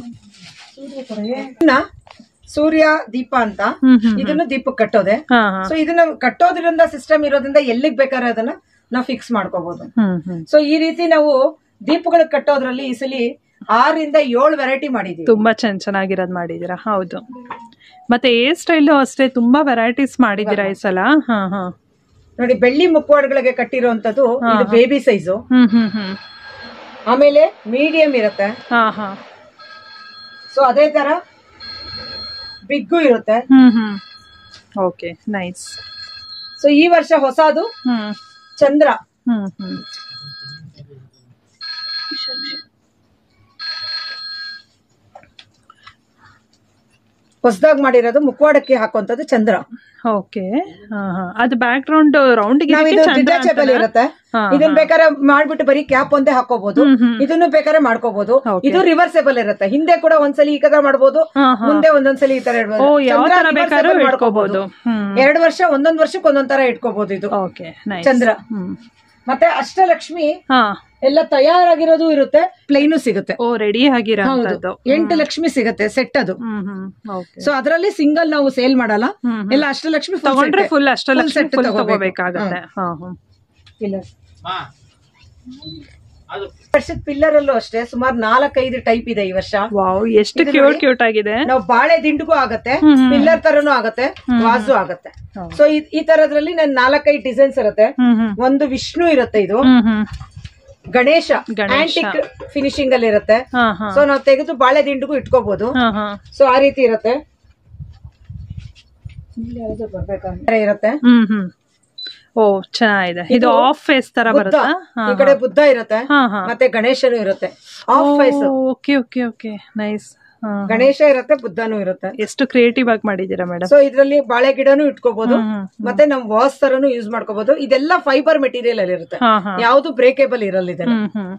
ಇನ್ನ ಸೂರ್ಯ ದೀಪ ಅಂತ ಹ್ಮ್ ಹ್ಮ್ ಇದನ್ನು ದೀಪಕ್ಕೆ ಕಟ್ಟೋದೆ ಹಾ ಹಾ ಸೊ ಇದನ್ನ ಕಟ್ಟೋದ್ರಿಂದ ಸಿಸ್ಟಮ್ ಇರೋದ್ರಿಂದ ಎಲ್ಲಿಗ್ ಬೇಕಾದ್ರೆ ಅದನ್ನ ನಾವು ಫಿಕ್ಸ್ ಮಾಡ್ಕೋಬಹುದು ಹ್ಮ್ ಹ್ಮ್ ಸೊ ಈ ರೀತಿ ನಾವು ದೀಪಗಳು ಕಟ್ಟೋದ್ರಲ್ಲಿ ಈ ಸಲಿ ಆರರಿಂದ ಏಳು ವೆರೈಟಿ ಮಾಡಿದೀವಿ ತುಂಬಾ ಚೆನ್ನ ಚೆನ್ನಾಗಿರೋದ್ ಮಾಡಿದೀರಾ ಹೌದು ಮತ್ತೆ ಏರ್ ಸ್ಟೈಲು ಅಷ್ಟೇ ತುಂಬಾ ವೆರೈಟೀಸ್ ಮಾಡಿದೀರಾ ಈ ಸಲ ಹಾ ಹಾ ನೋಡಿ ಬೆಳ್ಳಿ ಮುಖವಾಡಗಳಿಗೆ ಕಟ್ಟಿರುವಂತದ್ದು ಇದು ಬೇಬಿ ಸೈಜು ಹ್ಮ್ ಹ್ಮ್ ಹ್ಮ್ ಆಮೇಲೆ ಮೀಡಿಯಂ ಇರುತ್ತೆ ಹಾ ಹಾ ಸೊ ಅದೇ ತರ ಬಿಗ್ಗು ಇರುತ್ತೆ ಹ್ಮ್ ಹ್ಮ್ ಓಕೆ ನೈಸ್ ಸೊ ಈ ವರ್ಷ ಹೊಸದು ಹ್ಮ್ ಚಂದ್ರ ಹ್ಮ್ ಹ್ಮ್ ಹೊಸದಾಗಿ ಮಾಡಿರೋದು ಮುಖವಾಡಕ್ಕೆ ಹಾಕುವಂತದ್ದು ಚಂದ್ರ ಓಕೆ ಹಾ ಹಾ ಅದು ಬ್ಯಾಕ್ ಗ್ರೌಂಡ್ ರೌಂಡ್ ನಾವಿದು ಡಿಟ್ಯಾಚಬಲ್ ಇರುತ್ತೆ ಹಾ, ಇದನ್ನ ಬೇಕಾದ್ರೆ ಮಾಡ್ಬಿಟ್ಟು ಬರೀ ಕ್ಯಾಪ್ ಒಂದೇ ಹಾಕೋಬಹುದು ಇದನ್ನು ಬೇಕಾದ್ರೆ ಮಾಡ್ಕೋಬಹುದು Okay. ಇದು ರಿವರ್ಸೇಬಲ್ ಇರುತ್ತೆ ಹಿಂದೆ ಕೂಡ ಒಂದ್ಸಲಿ ಈ ತರ ಮಾಡ್ಬೋದು ಹಾ ಹಾ ಮುಂದೆ ಒಂದೊಂದ್ಸಲಿ ಈ ತರ ಇಡ್ಬೋದು ಓ ಯಾವ ಚಂದ್ರ ತರ reversible ಬೇಕಾದ್ರೂ ಮಾಡ್ಕೋಬಹುದು. ಇಟ್ಕೋಬಹುದು ಹ್ಮ್ ಎರಡು ವರ್ಷ ಒಂದೊಂದ್ ವರ್ಷಕ್ಕೆ ಒಂದೊಂದ್ ತರ ಇಟ್ಕೋಬಹುದು ಇದು ಓಕೆ ನೈಸ್ ಚಂದ್ರ ಹ್ಮ್ ಮತ್ತೆ ಅಷ್ಟಲಕ್ಷ್ಮಿ ಹಾ ಎಲ್ಲ ತಯಾರಾಗಿರೋದು ಇರುತ್ತೆ ಪ್ಲೈನು ಸಿಗುತ್ತೆ ಓ ರೆಡಿ ಆಗಿರೋ ಹೌದು ಅಂತದ್ದು ಎಂಟು ಲಕ್ಷ್ಮಿ ಸಿಗುತ್ತೆ ಸೆಟ್ ಅದು ಹ್ಮ್ ಹ್ಮ್ ಓಕೆ ಸೊ ಅದರಲ್ಲಿ ಸಿಂಗಲ್ ನಾವು ಸೇಲ್ ಮಾಡಲ್ಲ ಎಲ್ಲ ಅಷ್ಟಲಕ್ಷ್ಮಿ full ತಗೊಂಡ್ರೆ set. Full Ashtalakshmi set full ತಗೋಬೇಕು. ತಗೋಬೇಕಾಗತ್ತೆ ಹಾ ಹಾ ಇಲ್ಲ ವರ್ಷದ ಪಿಲ್ಲರ್ ಅಲ್ಲೂ ಅಷ್ಟೇ ಸುಮಾರು ನಾಲ್ಕೈದು ಟೈಪ್ ಇದೆ ಈ ವರ್ಷ ವಾವ್ ಎಷ್ಟು ಕ್ಯೂಟ್ ಕ್ಯೂಟ್ ಆಗಿದೆ ನಾವು ಬಾಳೆ ದಿಂಡಿಗೂ ಆಗತ್ತೆ ಪಿಲ್ಲರ್ ತರನು ಆಗತ್ತೆ ವಾಸು ಆಗತ್ತೆ ಹೌದು. ಸೊ ಈ ತರದ್ರಲ್ಲಿ ನನ್ ನಾಲ್ಕೈದು ಡಿಸೈನ್ಸ್ ಇರುತ್ತೆ ಹ್ಮ್ ಹ್ಮ್ ಒಂದು ವಿಷ್ಣು ಇರುತ್ತೆ ಇದು ಹ್ಮ್ ಹ್ಮ್ ಗಣೇಶ ಗಣೇಶ. ಆಂಟಿಕ್ ಫಿನಿಶಿಂಗ್ ಅಲ್ಲಿ ಇರುತ್ತೆ ಹಾ ಹಾ ಸೊ ನಾವು ತೆಗೆದು ಬಾಳೆ ದಿಂಡಿಗೂ ಇಟ್ಕೋಬಹುದು ಹಾ ಹಾ ಸೊ ಆ ರೀತಿ ಇರುತ್ತೆ ಇಲ್ಲಿ ಯಾರಾದ್ರೂ ಬರ್ಬೇಕಂದ್ರೆ ಇರುತ್ತೆ ಹ್ಮ್ ಹ್ಮ್ ಓ ಚೆನ್ನಾಗಿದೆ ಇದು ಆಫ್ ಫೇಸ್ ತರ ಬುದ್ಧ ಬರುತ್ತಾ ಹಾ ಈ ಕಡೆ ಬುದ್ಧ ಇರುತ್ತೆ ಹಾ ಹಾ ಮತ್ತೆ ಗಣೇಶನು ಇರುತ್ತೆ half face okay okay okay nice Ganesha ಇರುತ್ತೆ ಬುದ್ಧನೂ ಇರುತ್ತೆ ಎಷ್ಟು ಕ್ರಿಯೇಟಿವ್ ಆಗಿ ಮಾಡಿದ್ದೀರಾ ಮೇಡಮ್ ಸೊ ಇದ್ರಲ್ಲಿ ಬಾಳೆ ಗಿಡನು ಇಟ್ಕೋಬಹುದು ಹ್ಮ್ ಮತ್ತೆ ನಮ್ ವಾಸ್ ತರನು ಯೂಸ್ ಮಾಡ್ಕೋಬಹುದು ಇದೆಲ್ಲ ಫೈಬರ್ ಮೆಟೀರಿಯಲ್ ಅಲ್ಲಿ ಇರುತ್ತೆ ಹಾ ಹಾ ಯಾವ್ದು ಬ್ರೇಕೇಬಲ್ ಇರಲ್ಲ ಇದೆಲ್ಲ ಹ್ಮ್ ಹ್ಮ್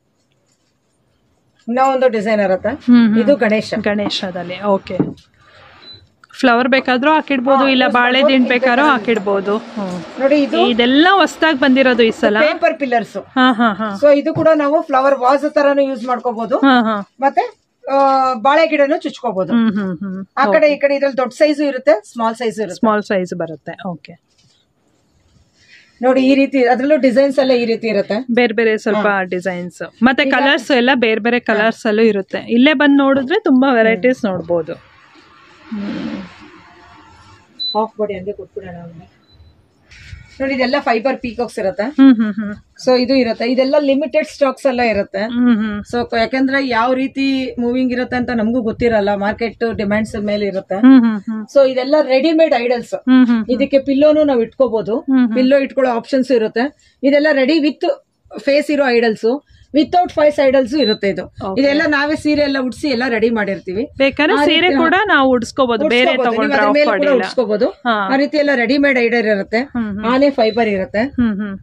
ಇನ್ನೂ ಒಂದು ಡಿಸೈನ್ ಇರುತ್ತೆ ಹ್ಮ್ ಹ್ಮ್. ಇದು ಗಣೇಶ ಗಣೇಶದಲ್ಲಿ ಓಕೆ ಫ್ಲವರ್ ಬೇಕಾದ್ರೂ ಹಾಕಿಡ್ಬೋದು ಇಲ್ಲ ಬಾಳೆ ದಿಂಡ್ ಬೇಕಾದ್ರೂ ಹಾಕಿಡ್ಬೋದು ಹ್ಮ್. ನೋಡಿ ಇದು ಇದೆಲ್ಲ ಹೊಸ್ದಾಗ್ ಬಂದಿರೋದು ಈ ಸಲ ಪೇಪರ್ ಪಿಲ್ಲರ್ಸ್ ಹಾ ಹಾ ಹಾ ಸೊ ಇದು ಕೂಡ ನಾವು ಫ್ಲವರ್ ವಾಸ್ ತರಾನು ಯೂಸ್ ಮಾಡ್ಕೋಬಹುದು ಹಾ ಹಾ ಮತ್ತೆ ಆ, ಬಾಳೆ ಗಿಡನು ಚುಚ್ಕೋಬಹುದು ಹ್ಮ್ ಹ್ಮ್ ಹ್ಮ್ ಆ ಕಡೆ ಈ ಕಡೆ ಇದ್ರಲ್ಲಿ ದೊಡ್ಡ ಸೈಜು ಇರುತ್ತೆ ಸ್ಮಾಲ್ ಸೈಜ್ ಇರುತ್ತೆ ಸ್ಮಾಲ್ ಸೈಜ್ ಬರುತ್ತೆ ಓಕೆ ನೋಡಿ ಈ ರೀತಿ ಅದ್ರಲ್ಲೂ ಡಿಸೈನ್ಸ್ ಎಲ್ಲ ಈ ರೀತಿ ಇರುತ್ತೆ ಬೇರೆ ಬೇರೆ ಸ್ವಲ್ಪ ಡಿಸೈನ್ಸ್ ಮತ್ತೆ ಕಲರ್ಸ್ ಎಲ್ಲ ಬೇರೆ ಬೇರೆ ಕಲರ್ಸ್ ಅಲ್ಲೂ ಇರುತ್ತೆ ಇಲ್ಲೇ ಬಂದು ನೋಡಿದ್ರೆ ತುಂಬಾ ವೆರೈಟೀಸ್ ನೋಡ್ಬೋದು ಹಾಫ್ ಬಾಡಿ ಹಂಗೆ ಕೊಟ್ಬಿಡೋಣ ಅವ್ನಿಗೆ. ನೋಡಿ ಇದೆಲ್ಲ ಫೈಬರ್ ಪೀಕಾಕ್ಸ್ ಇರುತ್ತೆ ಹ್ಮ್ ಹ್ಮ್ ಹ್ಮ್ ಸೊ ಇದು ಇರುತ್ತೆ ಇದೆಲ್ಲ ಲಿಮಿಟೆಡ್ ಸ್ಟಾಕ್ಸ್ ಎಲ್ಲ ಇರುತ್ತೆ ಹ್ಮ್ ಹ್ಮ್ ಸೊ ಯಾಕಂದ್ರೆ ಯಾವ ರೀತಿ ಮೂವಿಂಗ್ ಇರುತ್ತೆ ಅಂತ ನಮಗೂ ಗೊತ್ತಿರಲ್ಲ ಮಾರ್ಕೆಟ್ ಡಿಮ್ಯಾಂಡ್ಸ್ ಮೇಲೆ ಇರುತ್ತೆ ಹ್ಮ್ ಹ್ಮ್ ಹ್ಮ್ ಸೊ ಇದೆಲ್ಲ ರೆಡಿಮೇಡ್ ಐಡಲ್ಸ್ ಹ್ಮ್ ಹ್ಮ್ ಇದಕ್ಕೆ ಪಿಲ್ಲೋನು ನಾವು ಇಟ್ಕೋಬಹುದು ಹ್ಮ್ ಪಿಲ್ಲೋ ಇಟ್ಕೊಳ್ಳೋ ಆಪ್ಷನ್ಸ್ ಇರುತ್ತೆ ಇದೆಲ್ಲ ರೆಡಿ ವಿತ್ ಫೇಸ್ ಇರೋ ಐಡಲ್ಸ್ ವಿತೌಟ್ ಫೈಸ್ ಐಡಲ್ಸ್ ಇರುತ್ತೆ ಇದು Okay. ಇದೆಲ್ಲ ನಾವೇ ಸೀರೆ ಎಲ್ಲ ಉಡ್ಸಿ ಎಲ್ಲ ರೆಡಿ ಮಾಡಿರ್ತೀವಿ ಬೇಕಾದ್ರೆ ಸೀರೆ ಕೂಡ ನಾವು ಉಡ್ಸ್ಕೋಬಹುದು ಬೇರೆ ಉಡ್ಸ್ಕೊಬೋದು. ನೀವು ತಗೊಂಡ್ರೆ ಅದ್ರ ಆಫ್ ಮೇಲೆ ಕೂಡ ಮಾಡಿಲ್ಲ ಉಡ್ಸ್ಕೊಬೋದು ಹಾ. ಆ ರೀತಿ ಎಲ್ಲ ರೆಡಿಮೇಡ್ ಐಡರ್ ಇರುತ್ತೆ ಹ್ಮ್ ಹ್ಮ್ ಆನೆ ಫೈಬರ್ ಇರುತ್ತೆ ಹ್ಮ್ ಹ್ಮ್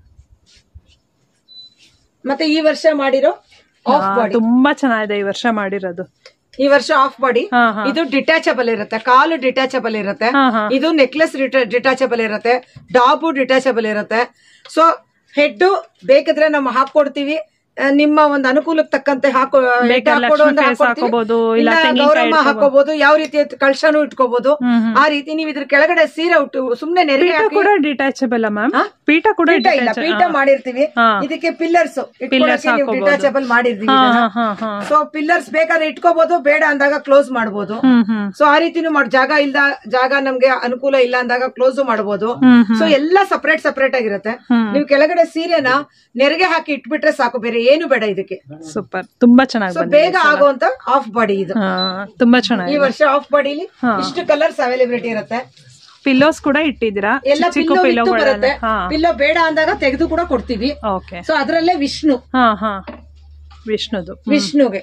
ಮತ್ತೆ ಈ ವರ್ಷ ಮಾಡಿರೋ ಆಫ್ ಆ, ಬಾಡಿ ತುಂಬಾ ಚೆನ್ನಾಗಿದೆ ಈ ವರ್ಷ ಮಾಡಿರೋದು ಈ ವರ್ಷ ಆಫ್ ಬಾಡಿ ಹಾ ಹಾ ಇದು ಡಿಟ್ಯಾಚಬಲ್ ಇರುತ್ತೆ ಕಾಲು ಡಿಟ್ಯಾಚಬಲ್ ಇರುತ್ತೆ ಹಾ ಹಾ ಇದು ನೆಕ್ಲೆಸ್ ಡಿಟ್ಯಾಚಬಲ್ ಇರುತ್ತೆ ಡಾಬು ಡಿಟ್ಯಾಚಬಲ್ ಇರುತ್ತೆ ಸೊ ಹೆಡ್ ಬೇಕಿದ್ರೆ ನಾವು ಹಾಕೊಡ್ತೀವಿ ಆ, ನಿಮ್ಮ ಒಂದು ಅನುಕೂಲಕ್ಕೆ ತಕ್ಕಂತೆ ಹಾಕೋ head ಬೇಕಾದ್ರೆ ಹಾಕೊಡು ಅಂದ್ರೆ ಲಕ್ಷ್ಮಿ face ಹಾಕೊಡ್ತೀವಿ. ಹಾಕೋಬಹುದು, ಇಲ್ಲ ಇಲ್ಲ ತೆಂಗಿನಕಾಯಿ ಗೌರಮ್ಮ ಇಟ್ಕೋಬಹುದು. ಹಾಕೋಬಹುದು ಯಾವ ರೀತಿ ಕಳ್ಸನು ಇಟ್ಕೋಬಹುದು ಹ್ಮ್ ಹ್ಮ್ ಆ ರೀತಿ ನೀವು ಇದ್ರ ಕೆಳಗಡೆ ಸೀರೆ ಉಟ್ಟು ಸುಮ್ನೆ ನೆರಿಗೆ ಪೀಠ ಹಾಕಿ ಕೂಡ ಡಿಟ್ಯಾಚಬಲ್ ಮ್ಯಾಮ್ ಹಾ? ಪೀಠ ಕೂಡ ಪೀಠ ಇಲ್ಲ detachable. ಪೀಠ ಮಾಡಿರ್ತೀವಿ ಹಾ. ಇದಕ್ಕೆ ಪಿಲ್ಲರ್ಸ್ Pillars ನೀವು ಹಾಕೋಬಹುದು. ಡಿಟ್ಯಾಚಬಲ್ ಮಾಡಿರ್ತೀವಿ ಹಾ ಇದನ್ನ. ಹಾ ಹಾ ಹಾ ಸೊ ಪಿಲ್ಲರ್ಸ್ ಬೇಕಾದ್ರೆ ಇಟ್ಕೋಬಹುದು ಬೇಡ ಅಂದಾಗ ಕ್ಲೋಸ್ ಮಾಡಬಹುದು ಹ್ಮ್ ಹ್ಮ್ ಸೊ ಆ ರೀತಿನೂ ಮಾಡಿ ಜಾಗ ಇಲ್ದ ಜಾಗ ನಮ್ಗೆ ಅನುಕೂಲ ಇಲ್ಲ ಅಂದಾಗ ಕ್ಲೋಸ್ ಮಾಡಬಹುದು ಹ್ಮ್ ಹ್ಮ್ ಸೊ ಎಲ್ಲ ಸಪರೇಟ್ ಸಪರೇಟ್ ಆಗಿರುತ್ತೆ ಹ್ಮ್. ನೀವು ಕೆಳಗಡೆ ಸೀರೆನ ನೆರಿಗೆ ಹಾಕಿ ಇಟ್ಬಿಟ್ರೆ ಸಾಕು ಬೇರೆ ಏನು ಬೇಡ ಇದಕ್ಕೆ ಸೂಪರ್ ತುಂಬಾ ಚೆನ್ನಾಗಿ ಸೊ ಬಂದಿದೆ ಬೇಗ ಆಗುವಂತ ಆಫ್ ಬಾಡಿ ಇದು ಹಾ ತುಂಬಾ ಈ ಚೆನ್ನಾಗಿದೆ ವರ್ಷ ಆಫ್ ಬಾಡಿಲಿ ಹಾ. ಇಷ್ಟು ಕಲರ್ಸ್ ಅವೈಲೇಬಿಲಿಟಿ ಇರುತ್ತೆ ಪಿಲ್ಲೋಸ್ ಕೂಡ ಇಟ್ಟಿದ್ದೀರಾ ಎಲ್ಲ ಚಿಕ್ಕ ಚಿಕ್ಕ ಪಿಲ್ಲೋ ಇತ್ತು ಬರುತ್ತೆ ಪಿಲ್ಲೋಗಳನ್ನ ಹಾ ಪಿಲ್ಲೋ ಬೇಡ ಅಂದಾಗ ತೆಗೆದು ಕೂಡ ಕೊಡ್ತೀವಿ ಓಕೆ ಸೊ ಅದ್ರಲ್ಲೇ ವಿಷ್ಣು ಹಾ ಹಾ ವಿಷ್ಣುದು ಹ್ಮ್. ವಿಷ್ಣುಗೆ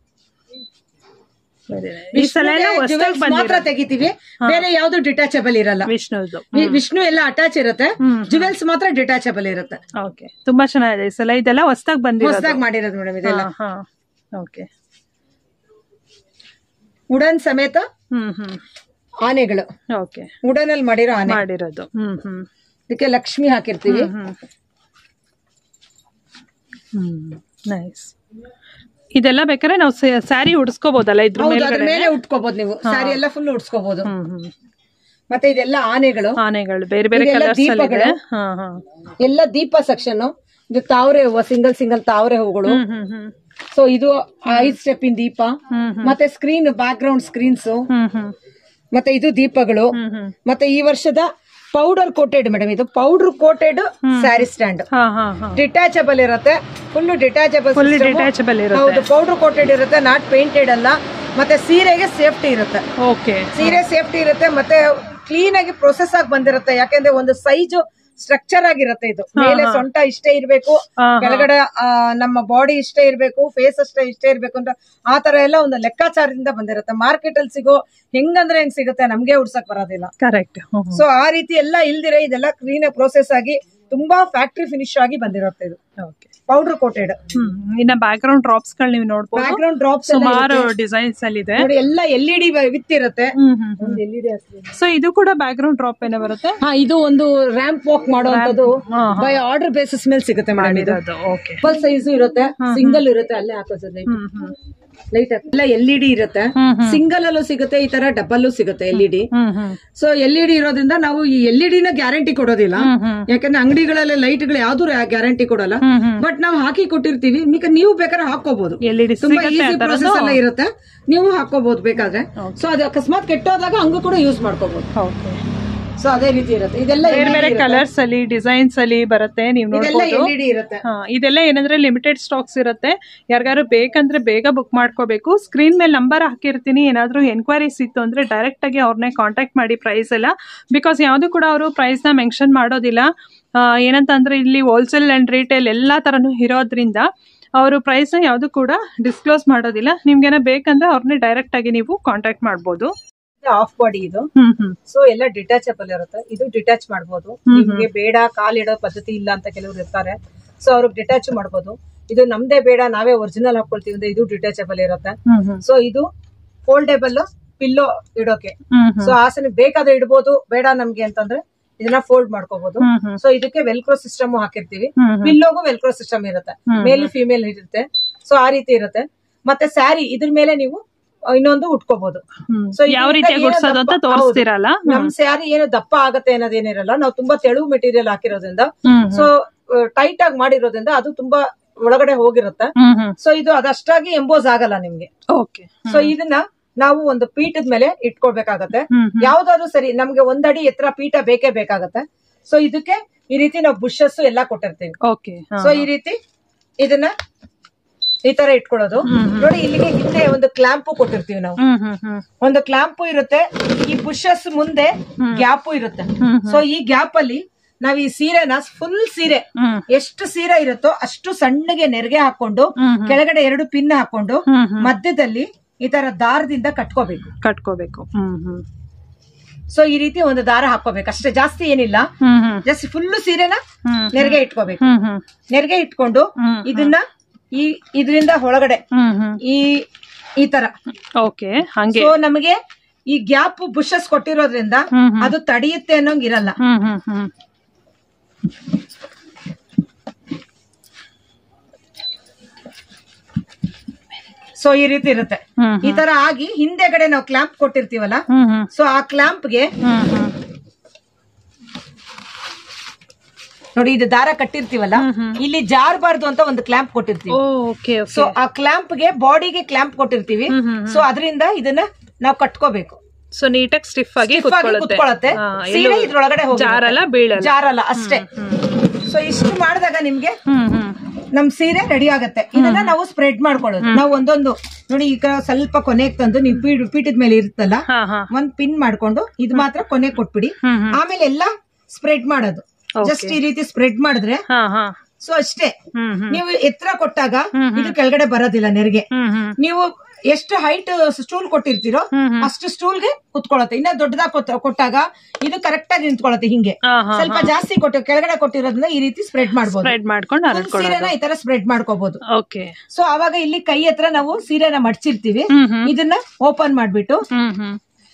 Very nice. ಈ ಸಲ ಎಲ್ಲ ವಿಷ್ಣುಗೆ ಹೊಸದಾಗಿ jewels ಮಾತ್ರ ಬಂದಿರೋ ತೆಗಿತೀವಿ ಬೇರೆ ಯಾವ್ದು ಡಿಟ್ಯಾಚಬಲ್ ಇರಲ್ಲ ವಿಷ್ಣುದು ವಿ- ವಿಷ್ಣು ಎಲ್ಲ ಅಟ್ಯಾಚ್ ಇರುತ್ತೆ ಹ್ಮ್. ಜುವೆಲ್ಸ್ ಮಾತ್ರ ಡಿಟ್ಯಾಚಬಲ್ ಇರುತ್ತೆ ಓಕೆ ತುಂಬಾ ಚೆನ್ನಾಗಿದೆ ಈ ಸಲ ಇದೆಲ್ಲ ಹೊಸದಾಗಿ ಬಂದಿರೋದು ಹೊಸದಾಗಿ ಮಾಡಿರೋದು ಮೇಡಮ್ ಇದೆಲ್ಲ ಹಾ ಓಕೆ ಉಡನ್ ಸಮೇತ ಹ್ಮ್ ಹ್ಮ್ ಆನೆಗಳು ಓಕೆ ಉಡನ್ ಅಲ್ಲಿ ಮಾಡಿರೋ ಆನೆ ಮಾಡಿರೋದು ಹ್ಮ್ ಹ್ಮ್ ಇದಕ್ಕೆ ಲಕ್ಷ್ಮಿ ಹಾಕಿರ್ತೀವಿ ಹ್ಮ್ ಹ್ಮ್ ನೈಸ್ ಇದೆಲ್ಲ ಬೇಕಾದ್ರೆ ನಾವು ಸ್ಯಾರಿ ಉಡ್ಸ್ಕೋಬಹುದಲ್ಲ ಇದ್ರ ಹೌದು ಅದ್ರ ಮೇಲ್ಗಡೆ ಮೇಲೆ ಉಟ್ಕೋಬಹುದು ನೀವು ಸಾರಿ ಎಲ್ಲ ಫುಲ್ ಉಡ್ಸ್ಕೋಬಹುದು ಹ್ಮ್ ಹ್ಮ್ ಮತ್ತೆ ಇದೆಲ್ಲ ಆನೆಗಳು ಆನೆಗಳು ಬೇರೆ ಬೇರೆ ಇದೆಲ್ಲ ಕಲರ್ಸ್ ಅಲ್ಲಿ ಇದೆ ದೀಪಗಳು. ಹಾ ಹಾ ಎಲ್ಲ ದೀಪ ಸೆಕ್ಷನ್ ಇದು ತಾವರೆ ಹೂವು ಸಿಂಗಲ್ ಸಿಂಗಲ್ ತಾವರೆ ಹೂಗಳು ಹ್ಮ್ ಹ್ಮ್ ಹ್ಮ್ ಸೊ ಇದು ಐದ್ ಸ್ಟೆಪ್ ಇನ್ ದೀಪ ಹ್ಮ್ ಹ್ಮ್ ಮತ್ತೆ ಸ್ಕ್ರೀನ್ ಬ್ಯಾಕ್ ಗ್ರೌಂಡ್ ಸ್ಕ್ರೀನ್ಸ್ ಹ್ಮ್ ಹ್ಮ್ ಮತ್ತೆ ಇದು ದೀಪಗಳು ಹ್ಮ್ ಹ್ಮ್ ಮತ್ತೆ ಈ ವರ್ಷದ ಪೌಡರ್ ಕೋಟೆಡ್ ಮೇಡಮ್ ಇದು ಪೌಡರ್ ಕೋಟೆಡ್ ಸ್ಯಾರಿ ಸ್ಟ್ಯಾಂಡ್ ಹಾ ಹಾ ಹಾ ಡಿಟ್ಯಾಚಬಲ್ ಇರುತ್ತೆ ಫುಲ್ ಡಿಟ್ಯಾಚಬಲ್ ಫುಲ್ ಡಿಟ್ಯಾಚಬಲ್ ಇರುತ್ತೆ ಹೌದು ಪೌಡರ್ ಕೋಟೆಡ್ ಇರುತ್ತೆ ನಾಟ್ ಪೇಂಟೆಡ್ ಅಲ್ಲ ಮತ್ತೆ ಸೀರೆಗೆ ಸೇಫ್ಟಿ ಇರುತ್ತೆ ಓಕೆ ಸೀರೆ ಸೇಫ್ಟಿ ಇರುತ್ತೆ ಮತ್ತೆ ಕ್ಲೀನ್ ಆಗಿ ಪ್ರೊಸೆಸ್ ಆಗಿ ಬಂದಿರುತ್ತೆ ಯಾಕೆಂದ್ರೆ ಒಂದು ಸೈಜ್ ಸ್ಟ್ರಕ್ಚರ್ ಆಗಿರುತ್ತೆ ಇದು ಮೇಲೆ ಸೊಂಟ ಇಷ್ಟೇ ಇರ್ಬೇಕು ಹಾ, ಹಾ. ಕೆಳಗಡೆ ಆ, ನಮ್ಮ ಬಾಡಿ ಇಷ್ಟೇ ಇರ್ಬೇಕು ಫೇಸ್ ಅಷ್ಟೇ ಇಷ್ಟೇ ಇರ್ಬೇಕು ಅಂತ ಆ ತರ ಎಲ್ಲ ಒಂದು ಲೆಕ್ಕಾಚಾರದಿಂದ ಬಂದಿರುತ್ತೆ ಮಾರ್ಕೆಟ್ ಅಲ್ಲಿ ಸಿಗೋ ಹೆಂಗಂದ್ರೆ ಹೆಂಗ್ ಸಿಗುತ್ತೆ ನಮ್ಗೆ ಉಡ್ಸಕ್ ಬರೋದಿಲ್ಲ ಕರೆಕ್ಟ್ ಸೊ ಆ ರೀತಿ ಎಲ್ಲ ಇಲ್ದಿರೆ ಇದೆಲ್ಲ ಕ್ಲೀನ್ ಪ್ರೋಸೆಸ್ ಆಗಿ ತುಂಬಾ ಫ್ಯಾಕ್ಟ್ರಿ ಫಿನಿಶ್ ಆಗಿ ಬಂದಿರುತ್ತೆ ಇದು ಓಕೆ ಪೌಡರ್ ಕೋಟೆಡ್ ಹ್ಮ್ ಇನ್ನ ಬ್ಯಾಕ್ ಗ್ರೌಂಡ್ ಡ್ರಾಪ್ಸ್ ಗಳು ನೀವು ನೋಡ್ಬೋದು ಬ್ಯಾಕ್ ಗ್ರೌಂಡ್ ಡ್ರಾಪ್ಸ್ ಸುಮಾರು ಡಿಸೈನ್ಸ್ ಅಲ್ಲಿ ಇದೆ ನೋಡಿ ಎಲ್ಲ ಎಲ್ ಇ ಡಿ ವಿತ್ ಇರುತ್ತೆ ಹ್ಮ್ ಹ್ಮ್ ಒಂದು ಎಲ್ ಇ ಡಿ ಸೊ ಇದು ಕೂಡ ಬ್ಯಾಕ್ ಗ್ರೌಂಡ್ ಡ್ರಾಪ್ ಏನೇ ಬರುತ್ತೆ ಹಾ ಇದು ಒಂದು ರ್ಯಾಂಪ್ ವಾಕ್ ಮಾಡುವಂತದ್ದು ಹಾ, ಬೈ ಆರ್ಡರ್ ಬೇಸಿಸ್ ಮೇಲೆ ಸಿಗುತ್ತೆ ಮೇಡಮ್ ಇದು ಅದು ಓಕೆ ಡಬಲ್ ಸೈಜ್ ಇರುತ್ತೆ ಸಿಂಗಲ್ ಇರುತ್ತೆ ಅಲ್ಲೇ ಹಾಕೋದು ಲೈಟ್ ಹ್ಮ್ ಹ್ಮ್ ಲೈಟ್ ಎಲ್ಲ ಎಲ್ ಇ ಡಿ ಇರುತ್ತೆ ಹ್ಮ್ ಹ್ಮ್ ಸಿಂಗಲ್ ಅಲ್ಲೂ ಸಿಗುತ್ತೆ ಈ ತರ ಡಬಲ್ ಸಿಗುತ್ತೆ ಎಲ್ ಇ ಡಿ ಹ್ಮ್ ಹ್ಮ್ ಸೊ ಎಲ್ ಇ ಡಿ ಇರೋದ್ರಿಂದ ನಾವು ಈ ಎಲ್ ಇ ಡಿನ ಗ್ಯಾರಂಟಿ ಕೊಡೋದಿಲ್ಲ ಹ್ಮ್ ಹ್ಮ್ ಯಾಕಂದ್ರೆ ಅಂಗಡಿಗಳಲ್ಲಿ ಲೈಟ್ ಗಳು ಯಾವ್ದು ಗ್ಯಾರಂಟಿ ಕೊಡಲ್ಲ ಹ್ಮ್ ಹ್ಮ್ ಬಟ್ ನಾವು ಹಾಕಿ ಕೊಟ್ಟಿರ್ತೀವಿ ಈಗ ನೀವು ಬೇಕಾದ್ರೆ ಹಾಕೋಬಹುದು ಎಲ್ ಇಡಿ ತುಂಬಾ ಸಿಗುತ್ತೆ ಈಸಿ ಆ ಥರದ್ದು? ಪ್ರೊಸೆಸ್ ಎಲ್ಲ ಇರುತ್ತೆ ನೀವು ಹಾಕೋಬಹುದು ಬೇಕಾದ್ರೆ ಸೊ ಅದು ಅಕಸ್ಮಾತ್ ಕೆಟ್ಟೋದಾಗ ಹಂಗೂ ಕೂಡ ಯೂಸ್ ಮಾಡ್ಕೋಬಹುದು ಓಕೆ ಸೊ ಅದೇ ರೀತಿ ಇರುತ್ತೆ ಇದೆಲ್ಲ ಬೇರೆ ಬೇರೆ ಕಲರ್ಸ್ ಅಲ್ಲಿ ಡಿಸೈನ್ಸ್ ಅಲ್ಲಿ ಬರುತ್ತೆ ನೀವು ಇದೆಲ್ಲ ನೋಡ್ಬೋದು ಎಲ್ ಇ ಡಿ ಇರುತ್ತೆ ಹಾ ಇದೆಲ್ಲ ಏನಂದ್ರೆ ಲಿಮಿಟೆಡ್ ಸ್ಟಾಕ್ಸ್ ಇರುತ್ತೆ ಯಾರಿಗಾರು ಬೇಕಂದ್ರೆ ಬೇಗ ಬುಕ್ ಮಾಡ್ಕೋಬೇಕು ಸ್ಕ್ರೀನ್ ಮೇಲೆ ನಂಬರ್ ಹಾಕಿರ್ತೀನಿ ಏನಾದ್ರೂ ಎನ್ಕ್ವೈರೀಸ್ ಇತ್ತು ಅಂದ್ರೆ ಡೈರೆಕ್ಟ್ ಆಗಿ ಅವ್ರನ್ನೇ ಕಾಂಟ್ಯಾಕ್ಟ್ ಮಾಡಿ ಪ್ರೈಸ್ ಎಲ್ಲ ಬಿಕಾಸ್ ಯಾವುದು ಕೂಡ ಅವರು ಪ್ರೈಸ್ ನ ಮೆನ್ಷನ್ ಮಾಡೋದಿಲ್ಲ ಆ, ಏನಂತಂದ್ರೆ ಇಲ್ಲಿ ಹೋಲ್ಸೇಲ್ ಅಂಡ್ ರಿಟೇಲ್ ಎಲ್ಲಾ ತರನು ಇರೋದ್ರಿಂದ ಅವರು ಪ್ರೈಸ್ ನ ಯಾವುದು ಕೂಡ ಡಿಸ್ಕ್ಲೋಸ್ ಮಾಡೋದಿಲ್ಲ ನಿಮ್ಗೇನ ಬೇಕಂದ್ರೆ ಅವ್ರನ್ನೇ ಡೈರೆಕ್ಟ್ ಆಗಿ ನೀವು ಕಾಂಟ್ಯಾಕ್ಟ್ ಮಾಡ್ಬೋದು ಆಫ್ ಬಾಡಿ ಇದು ಹ್ಮ್ ಹ್ಮ್ ಸೊ ಎಲ್ಲ ಡಿಟ್ಯಾಚಬಲ್ ಇರುತ್ತೆ ಇದು ಡಿಟ್ಯಾಚ್ ಮಾಡ್ಬೋದು ನಿಮ್ಗೆ ಬೇಡ ಕಾಲಿಡೋ ಪದ್ಧತಿ ಇಲ್ಲ ಅಂತ ಕೆಲವರು ಇರ್ತಾರೆ ಸೊ ಅವ್ರಿಗೆ ಡಿಟ್ಯಾಚ್ ಮಾಡ್ಬೋದು ಇದು ನಮ್ದೇ ಬೇಡ ನಾವೇ ಒರಿಜಿನಲ್ ಹಾಕೊಳ್ತೀವಿ ಅಂದ್ರೆ ಇದು ಡಿಟ್ಯಾಚಬಲ್ ಇರುತ್ತೆ ಹ್ಮ್ ಹ್ಮ್ ಸೊ ಇದು ಫೋಲ್ಡೇಬಲ್ ಪಿಲ್ಲೋ ಇಡೋಕೆ ಹ್ಮ್ ಹ್ಮ್ ಸೊ ಆಸನ ಬೇಕಾದ್ರೆ ಇಡ್ಬೋದು ಬೇಡ ನಮ್ಗೆ ಅಂತಂದ್ರೆ ಇದನ್ನ ಫೋಲ್ಡ್ ಮಾಡ್ಕೋಬಹುದು ಹ್ಮ್ ಹ್ಮ್ ಸೊ ಇದಕ್ಕೆ ವೆಲ್ಕ್ರೋ ಸಿಸ್ಟಮ್ ಹಾಕಿರ್ತೀವಿ ಹ್ಮ್ ಹ್ಮ್ ಪಿಲ್ಲೋಗೂ ವೆಲ್ಕ್ರೋ ಸಿಸ್ಟಮ್ ಇರುತ್ತೆ ಹ್ಮ್. ಮೇಲ್ ಫಿಮೇಲ್ ಇರುತ್ತೆ ಸೊ ಆ ರೀತಿ ಇರುತ್ತೆ ಮತ್ತೆ ಸ್ಯಾರಿ ಇದ್ರ ಮೇಲೆ ನೀವು ಅಹ್, ಇನ್ನೊಂದು ಉಟ್ಕೋಬಹುದು ಹ್ಮ್. So, ಯಾವ ಇದರಿಂದ ರೀತಿಯಾಗಿ ಏನು ಗುಡ್ಸೋದು ಅಂತ ದಪ್ಪ- ತೋರಿಸ್ತಿರಲ್ಲ ನಮ್ ಸ್ಯಾರಿ ಏನು ದಪ್ಪ ಆಗತ್ತೆ ಅನ್ನೋದೇನಿರಲ್ಲ ನಾವು ತುಂಬಾ ತೆಳು ಮೆಟೀರಿಯಲ್ ಹಾಕಿರೋದ್ರಿಂದ ಹ್ಮ್ ಸೊ ಟೈಟ್ ಆಗಿ ಮಾಡಿರೋದ್ರಿಂದ ಅದು ತುಂಬಾ ಒಳಗಡೆ ಹೋಗಿರುತ್ತೆ ಹ್ಮ್ ಹ್ಮ್ ಸೊ ಇದು ಅದಷ್ಟಾಗಿ ಎಂಬೋಸ್ ಆಗಲ್ಲ ನಿಮ್ಗೆ ಓಕೆ ಸೊ ಇದನ್ನ ನಾವು ಒಂದು ಪೀಠದ ಮೇಲೆ ಇಟ್ಕೊಳ್ಬೇಕಾಗತ್ತೆ ಹ್ಮ್ ಹ್ಮ್ ಯಾವ್ದಾದ್ರು ಸರಿ ನಮ್ಗೆ ಒಂದಡಿ ಎತ್ತರ ಪೀಠ ಬೇಕೇ ಬೇಕಾಗತ್ತೆ ಸೊ ಇದಕ್ಕೆ ಈ ರೀತಿ ನಾವು ಬುಷಸ್ ಎಲ್ಲಾ ಕೊಟ್ಟಿರ್ತೀವಿ ಓಕೆ ಸೊ ಈ ರೀತಿ ಇದನ್ನ ಈ ತರ ಇಟ್ಕೊಳ್ಳೋದು ನೋಡಿ ಇಲ್ಲಿಗೆ ಹಿಂದೆ ಒಂದು ಕ್ಲಾಂಪು ಕೊಟ್ಟಿರ್ತೀವಿ ನಾವು ಹ್ಮ್ ಹ್ಮ್ ಹ್ಮ್ ಒಂದು ಕ್ಲಾಂಪು ಇರುತ್ತೆ ಈ ಬುಷಸ್ ಮುಂದೆ ಗ್ಯಾಪು ಇರುತ್ತೆ ಸೊ ಈ ಗ್ಯಾಪ್ ಅಲ್ಲಿ ನಾವ್ ಈ ಸೀರೆನ ಫುಲ್ ಸೀರೆ ಹ್ಮ್ ಎಷ್ಟು ಸೀರೆ ಇರುತ್ತೋ ಅಷ್ಟು ಸಣ್ಣಗೆ ನೆರಿಗೆ ಹಾಕೊಂಡು ಹ್ಮ್ ಹ್ಮ್. ಕೆಳಗಡೆ ಎರಡು ಪಿನ್ ಹಾಕೊಂಡು ಹ್ಮ್ ಹ್ಮ್ ಮಧ್ಯದಲ್ಲಿ ಈ ತರ ದಾರದಿಂದ ಕಟ್ಕೋಬೇಕು ಕಟ್ಕೋಬೇಕು ಹ್ಮ್ ಹ್ಮ್ ಸೊ ಈ ರೀತಿ ಒಂದು ದಾರ ಹಾಕೋಬೇಕು ಅಷ್ಟೇ ಜಾಸ್ತಿ ಏನಿಲ್ಲ ಹ್ಮ್ ಹ್ಮ್ ಜಸ್ಟ್ ಫುಲ್ ಸೀರೆನ ಹ್ಮ್ ನೆರಿಗೆ ಇಟ್ಕೋಬೇಕು ಹ್ಮ್ ಹ್ಮ್ ನೆರಿಗೆ ಇಟ್ಕೊಂಡು ಹ್ಮ್ ಇದನ್ನ ಈ ಇದರಿಂದ ಒಳಗಡೆ ಹ್ಮ್ ಹ್ಮ್ ಈ ಈ ತರ ಓಕೆ ಹಂಗೆ ಸೊ ನಮಗೆ ಈ ಗ್ಯಾಪ್ ಬುಷಸ್ ಕೊಟ್ಟಿರೋದ್ರಿಂದ ಹ್ಮ್ ಹ್ಮ್ ಅದು ತಡೆಯುತ್ತೆ ಅನ್ನೋಂಗ್ ಇರಲ್ಲ ಹ್ಮ್ ಹ್ಮ್ ಹ್ಮ್ ಸೊ ಈ ರೀತಿ ಇರುತ್ತೆ ಹ್ಮ್ ಈ ತರ ಆಗಿ ಹಿಂದೆಗಡೆ ನಾವು ಕ್ಲಾಂಪ್ ಕೊಟ್ಟಿರ್ತೀವಲ್ಲ ಹ್ಮ್ ಹ್ಮ್ ಸೊ ಆ ಕ್ಲಾಂಪ್ಗೆ ಹ್ಮ್ ಹ್ಮ್ ನೋಡಿ ಇದು ದಾರ ಕಟ್ಟಿರ್ತೀವಲ್ಲ ಇಲ್ಲಿ ಜಾರಬಾರ್ದು ಅಂತ ಒಂದು ಕ್ಲಾಂಪ್ ಕೊಟ್ಟಿರ್ತೀವಿ ಓಕೆ ಸೊ ಓಕೆ ಆ ಕ್ಲಾಂಪ್ಗೆ ಬಾಡಿಗೆ ಕ್ಲಾಂಪ್ ಕೊಟ್ಟಿರ್ತೀವಿ ಹ್ಮ್ ಹ್ಮ್ ಸೊ ಅದರಿಂದ ಇದನ್ನ ನಾವು ಕಟ್ಕೋಬೇಕು ಸೊ ನೀಟಾಗಿ ಸ್ಟಿಫ್ ಆಗಿ Stiff ಆಗಿ ಕುತ್ಕೊಳ್ಳುತ್ತೆ ಕುತ್ಕೊಳ್ಳುತ್ತೆ ಹಾ, ಸೀರೆ ಎಲ್ಲೂ ಇದ್ರೊಳಗಡೆ ಹೋಗಿ ಜಾರಲ್ಲ ಬೀಳಲ್ಲ ಜಾರಲ್ಲ ಅಷ್ಟೇ ಸೊ ಇಷ್ಟು ಮಾಡಿದಾಗ ನಿಮ್ಗೆ ಹ್ಮ್ ಹ್ಮ್ ನಮ್ ಸೀರೆ ರೆಡಿ ಆಗತ್ತೆ ಇದನ್ನ ನಾವು ಸ್ಪ್ರೆಡ್ ಮಾಡ್ಕೊಳ್ಳೋದು ನಾವು ಒಂದೊಂದು ನೋಡಿ ಈಗ ಸ್ವಲ್ಪ ಕೊನೆಗೆ ತಂದು ನೀವು ಪೀಡ್ ಪೀಠದ ಮೇಲೆ ಇರುತ್ತಲ್ಲ ಹಾ ಹಾ ಒಂದ್ ಪಿನ್ ಮಾಡ್ಕೊಂಡು ಇದು ಮಾತ್ರ ಕೊನೆ ಕೊಟ್ಬಿಡಿ ಹ್ಮ್ ಹ್ಮ್ ಆಮೇಲೆ ಎಲ್ಲ ಸ್ಪ್ರೆಡ್ ಮಾಡೋದು ಜಸ್ಟ್ ಈ ರೀತಿ ಸ್ಪ್ರೆಡ್ ಮಾಡಿದ್ರೆ ಹಾ ಹಾ ಸೊ ಅಷ್ಟೇ ಹ್ಮ್ ಹ್ಮ್ ನೀವು ಎತ್ತರ ಕೊಟ್ಟಾಗ ಇದು ಕೆಳಗಡೆ ಬರೋದಿಲ್ಲ ನೆರಿಗೆ ಹ್ಮ್ ಹ್ಮ್ ನೀವು ಎಷ್ಟು ಹೈಟ್ ಸ್ಟೂಲ್ ಕೊಟ್ಟಿರ್ತೀರೋ ಹ್ಮ್ ಹ್ಮ್. ಅಷ್ಟು ಸ್ಟೂಲ್ಗೆ ಕುತ್ಕೊಳ್ಳುತ್ತೆ ಇನ್ನ ದೊಡ್ಡದಾಗಿ ಕೊಟ್ಟಾಗ ಇದು ಕರೆಕ್ಟ್ ಆಗಿ ನಿಂತ್ಕೊಳ್ಳುತ್ತೆ ಹಿಂಗೆ ಹಾ ಹಾ ಸ್ವಲ್ಪ ಜಾಸ್ತಿ ಕೊಟ್ಟು ಕೆಳಗಡೆ ಕೊಟ್ಟಿರೋದ್ರಿಂದ ಈ ರೀತಿ ಸ್ಪ್ರೆಡ್ ಮಾಡ್ಬೋದು ಸ್ಪ್ರೆಡ್ ಮಾಡ್ಕೊಂಡು Full ಹರಡ್ಕೊಳ್ಳೋದು ಸೀರೆನ ಈ ತರ ಸ್ಪ್ರೆಡ್ ಮಾಡ್ಕೋಬಹುದು ಓಕೆ ಸೊ ಅವಾಗ ಇಲ್ಲಿ ಕೈ ಹತ್ರ ನಾವು ಸೀರೆನ ಮಡ್ಚಿರ್ತೀವಿ ಹ್ಮ್ ಹ್ಮ್ ಇದನ್ನ ಓಪನ್ ಮಾಡ್ಬಿಟ್ಟು ಹ್ಮ್ ಹ್ಮ್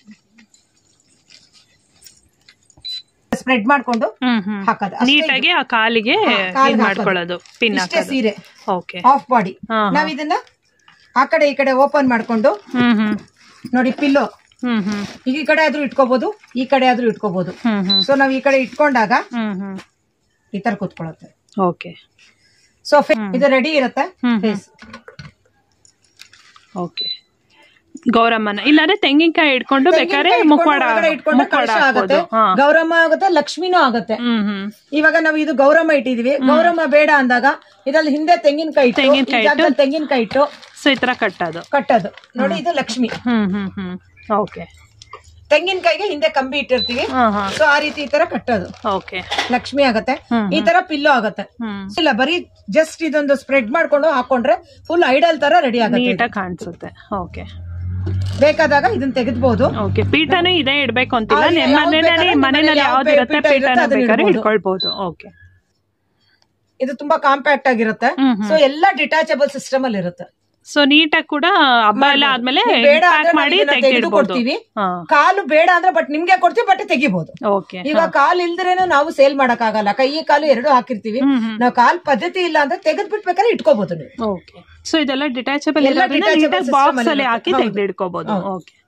ಸ್ಪ್ರೆಡ್ ಮಾಡ್ಕೊಂಡು ಹ್ಮ್ ಹ್ಮ್ ಹಾಕೋದು ಅಷ್ಟೇ ನೀಟಾಗಿ ಆ ಕಾಲಿಗೆ ಕಾಲಿಗೆ ಇದ್ ಹಾಕೋದು. ಮಾಡ್ಕೊಳ್ಳೋದು ಪಿನ್ ಇಷ್ಟೇ ಹಾಕೋದು ಸೀರೆ ಓಕೆ ಆಫ್ ಬಾಡಿ ಹಾ, ಹಾ. ನಾವ್ ಇದನ್ನ ಆ ಕಡೆ ಈ ಕಡೆ ಓಪನ್ ಮಾಡ್ಕೊಂಡು ಹ್ಮ್ ಹ್ಮ್ ನೋಡಿ ಪಿಲ್ಲೋ ಹ್ಮ್ ಹ್ಮ್ ಈ ಕಡೆ ಆದ್ರೂ ಇಟ್ಕೋಬಹುದು ಈ ಕಡೆ ಆದ್ರೂ ಇಟ್ಕೋಬಹುದು ಹ್ಮ್ ಹ್ಮ್ ಸೊ ನಾವ್ ಈ ಕಡೆ ಇಟ್ಕೊಂಡಾಗ ಹ್ಮ್ ಹ್ಮ್ ಈ ತರ ಕೂತ್ಕೊಳ್ಳುತ್ತೆ ಓಕೆ ಸೊ ಇದು ರೆಡಿ ಇರುತ್ತೆ ಹ್ಮ್. ಫೇಸ್ ಓಕೆ ಗೌರಮ್ಮನ ಇಲ್ಲಾಂದ್ರೆ ತೆಂಗಿನಕಾಯಿ ಇಟ್ಕೊಂಡು ಬೇಕಾದ್ರೆ ತೆಂಗಿನ್ಕಾಯಿ ಮುಖವಾಡ ಇಟ್ಕೊಂಡು ಒಳಗಡೆ ಇಟ್ಕೊಂಡ್ರೆ ಮುಖವಾಡ ಕಳಶ ಆಗುತ್ತೆ ಹಾಕ್ಬೋದು ಹಾ ಗೌರಮ್ಮ ಆಗುತ್ತೆ ಲಕ್ಷ್ಮಿನೂ ಆಗುತ್ತೆ ಹ್ಮ್ ಹ್ಮ್ ಇವಾಗ ನಾವು ಇದು ಗೌರಮ್ಮ ಇಟ್ಟಿದೀವಿ ಗೌರಮ್ಮ ಬೇಡ ಅಂದಾಗ ಇದ್ರಲ್ಲಿ ಹಿಂದೆ ತೆಂಗಿನಕಾಯಿ ಇಟ್ಟು ತೆಂಗಿನ್ಕಾಯಿ ಈ ಜಾಗದಲ್ಲಿ ತೆಂಗಿನಕಾಯಿ ಇಟ್ಟು ಸೊ ಈ ತರ ಕಟ್ಟೋದು ಕಟ್ಟೋದು ನೋಡಿ ಇದು ಲಕ್ಷ್ಮಿ ಹ್ಮ್ ಹ್ಮ್ ಹ್ಮ್ ಓಕೆ ತೆಂಗಿನಕಾಯಿಗೆ ಹಿಂದೆ ಕಂಬಿ ಇಟ್ಟಿರ್ತೀವಿ ಹಾ ಹಾ ಸೊ ಆ ರೀತಿ ಈ ತರ ಕಟ್ಟೋದು ಓಕೆ ಲಕ್ಷ್ಮಿ ಆಗತ್ತೆ ಹ್ಮ್. ಈ ತರ ಪಿಲ್ಲೋ ಆಗತ್ತೆ ಹ್ಮ್ ಇಲ್ಲ ಬರೀ ಜಸ್ಟ್ ಇದೊಂದು ಸ್ಪ್ರೆಡ್ ಮಾಡ್ಕೊಂಡು ಹಾಕೊಂಡ್ರೆ ಫುಲ್ ಐಡಲ್ ತರ ರೆಡಿ ಆಗುತ್ತೆ ಇದು. ನೀಟಾಗಿ ಕಾಣಿಸುತ್ತೆ ಓಕೆ ಬೇಕಾದಾಗ ಇದನ್ನ ತೆಗೆದ್ಬೋದು ಓಕೆ ಪೀಠನೂ ಇದೇ ಇಡ್ಬೇಕು ಅಂತಿಲ್ಲ ಆ, ನಿಮ್ಮ ಯಾವ್ದು ಮನೆಯಲ್ಲಿ ಬೇಕಾದ್ರೆ ಮನೆಯಲ್ಲಿ ಮನೇಲಿ ಯಾವ್ದು ಯಾವ ಇರುತ್ತೆ ಪೀಠ ಇರುತ್ತೆ ಪೀಠನ ಅದನ್ನ ಬೇಕಾದ್ರೆ ಇಡ್ಬೋದು. ಇಟ್ಕೊಳ್ಬಹುದು ಓಕೆ ಇದು ತುಂಬಾ ಕಾಂಪ್ಯಾಕ್ಟ್ ಆಗಿರುತ್ತೆ ಹ್ಮ್ ಹ್ಮ್. ಸೊ ಎಲ್ಲ ಡಿಟ್ಯಾಚಬಲ್ ಸಿಸ್ಟಮ್ ಅಲ್ಲಿ ಇರುತ್ತೆ ಸೊ ನೀಟಾಗಿ ಕೂಡ ಹಬ್ಬ ಎಲ್ಲ ಆದ್ಮೇಲೆ ನೀವು ಬೇಡ ಪ್ಯಾಕ್ ಅಂದ್ರೆ ಮಾಡಿ ನಾವು ಇದನ್ನ ತೆಗೆದು ತೆಗೆದಿಡ್ಬೋದು ಕೊಡ್ತೀವಿ. ಹಾ ಕಾಲು ಬೇಡ ಅಂದ್ರೆ ಬಟ್ ನಿಮ್ಗೆ ಕೊಡ್ತೀವಿ ಬಟ್ ತೆಗಿಬಹುದು ಓಕೆ ಈಗ ಕಾಲ್ ಇಲ್ದ್ರೇನು ನಾವು ಸೇಲ್ ಮಾಡಕ್ ಆಗಲ್ಲ ಕೈ ಕಾಲು ಎರಡು ಹಾಕಿರ್ತೀವಿ ಹ್ಮ್ ಹ್ಮ್ ನಾವು ಕಾಲ್ ಪದ್ಧತಿ ಇಲ್ಲ ಅಂದ್ರೆ ತೆಗೆದ್ ಬಿಟ್ಬೇಕಾದ್ರೆ ಇಟ್ಕೋಬಹುದು ನೀವು ಓಕೆ ಸೊ ಇದೆಲ್ಲ ಡಿಟ್ಯಾಚಬಲ್ ಎಲ್ಲ ಇರೋದ್ರಿಂದ detachable ನೀಟಾಗಿ system ಬಾಕ್ಸ್ ಅಲ್ಲಿ ಅಲ್ಲಿ ಹಾಕಿ ಇರುತ್ತೆ. ಹೌದು. ತೆಗೆದಿಡ್ಕೋಬಹುದು ಹೌದು. ಓಕೆ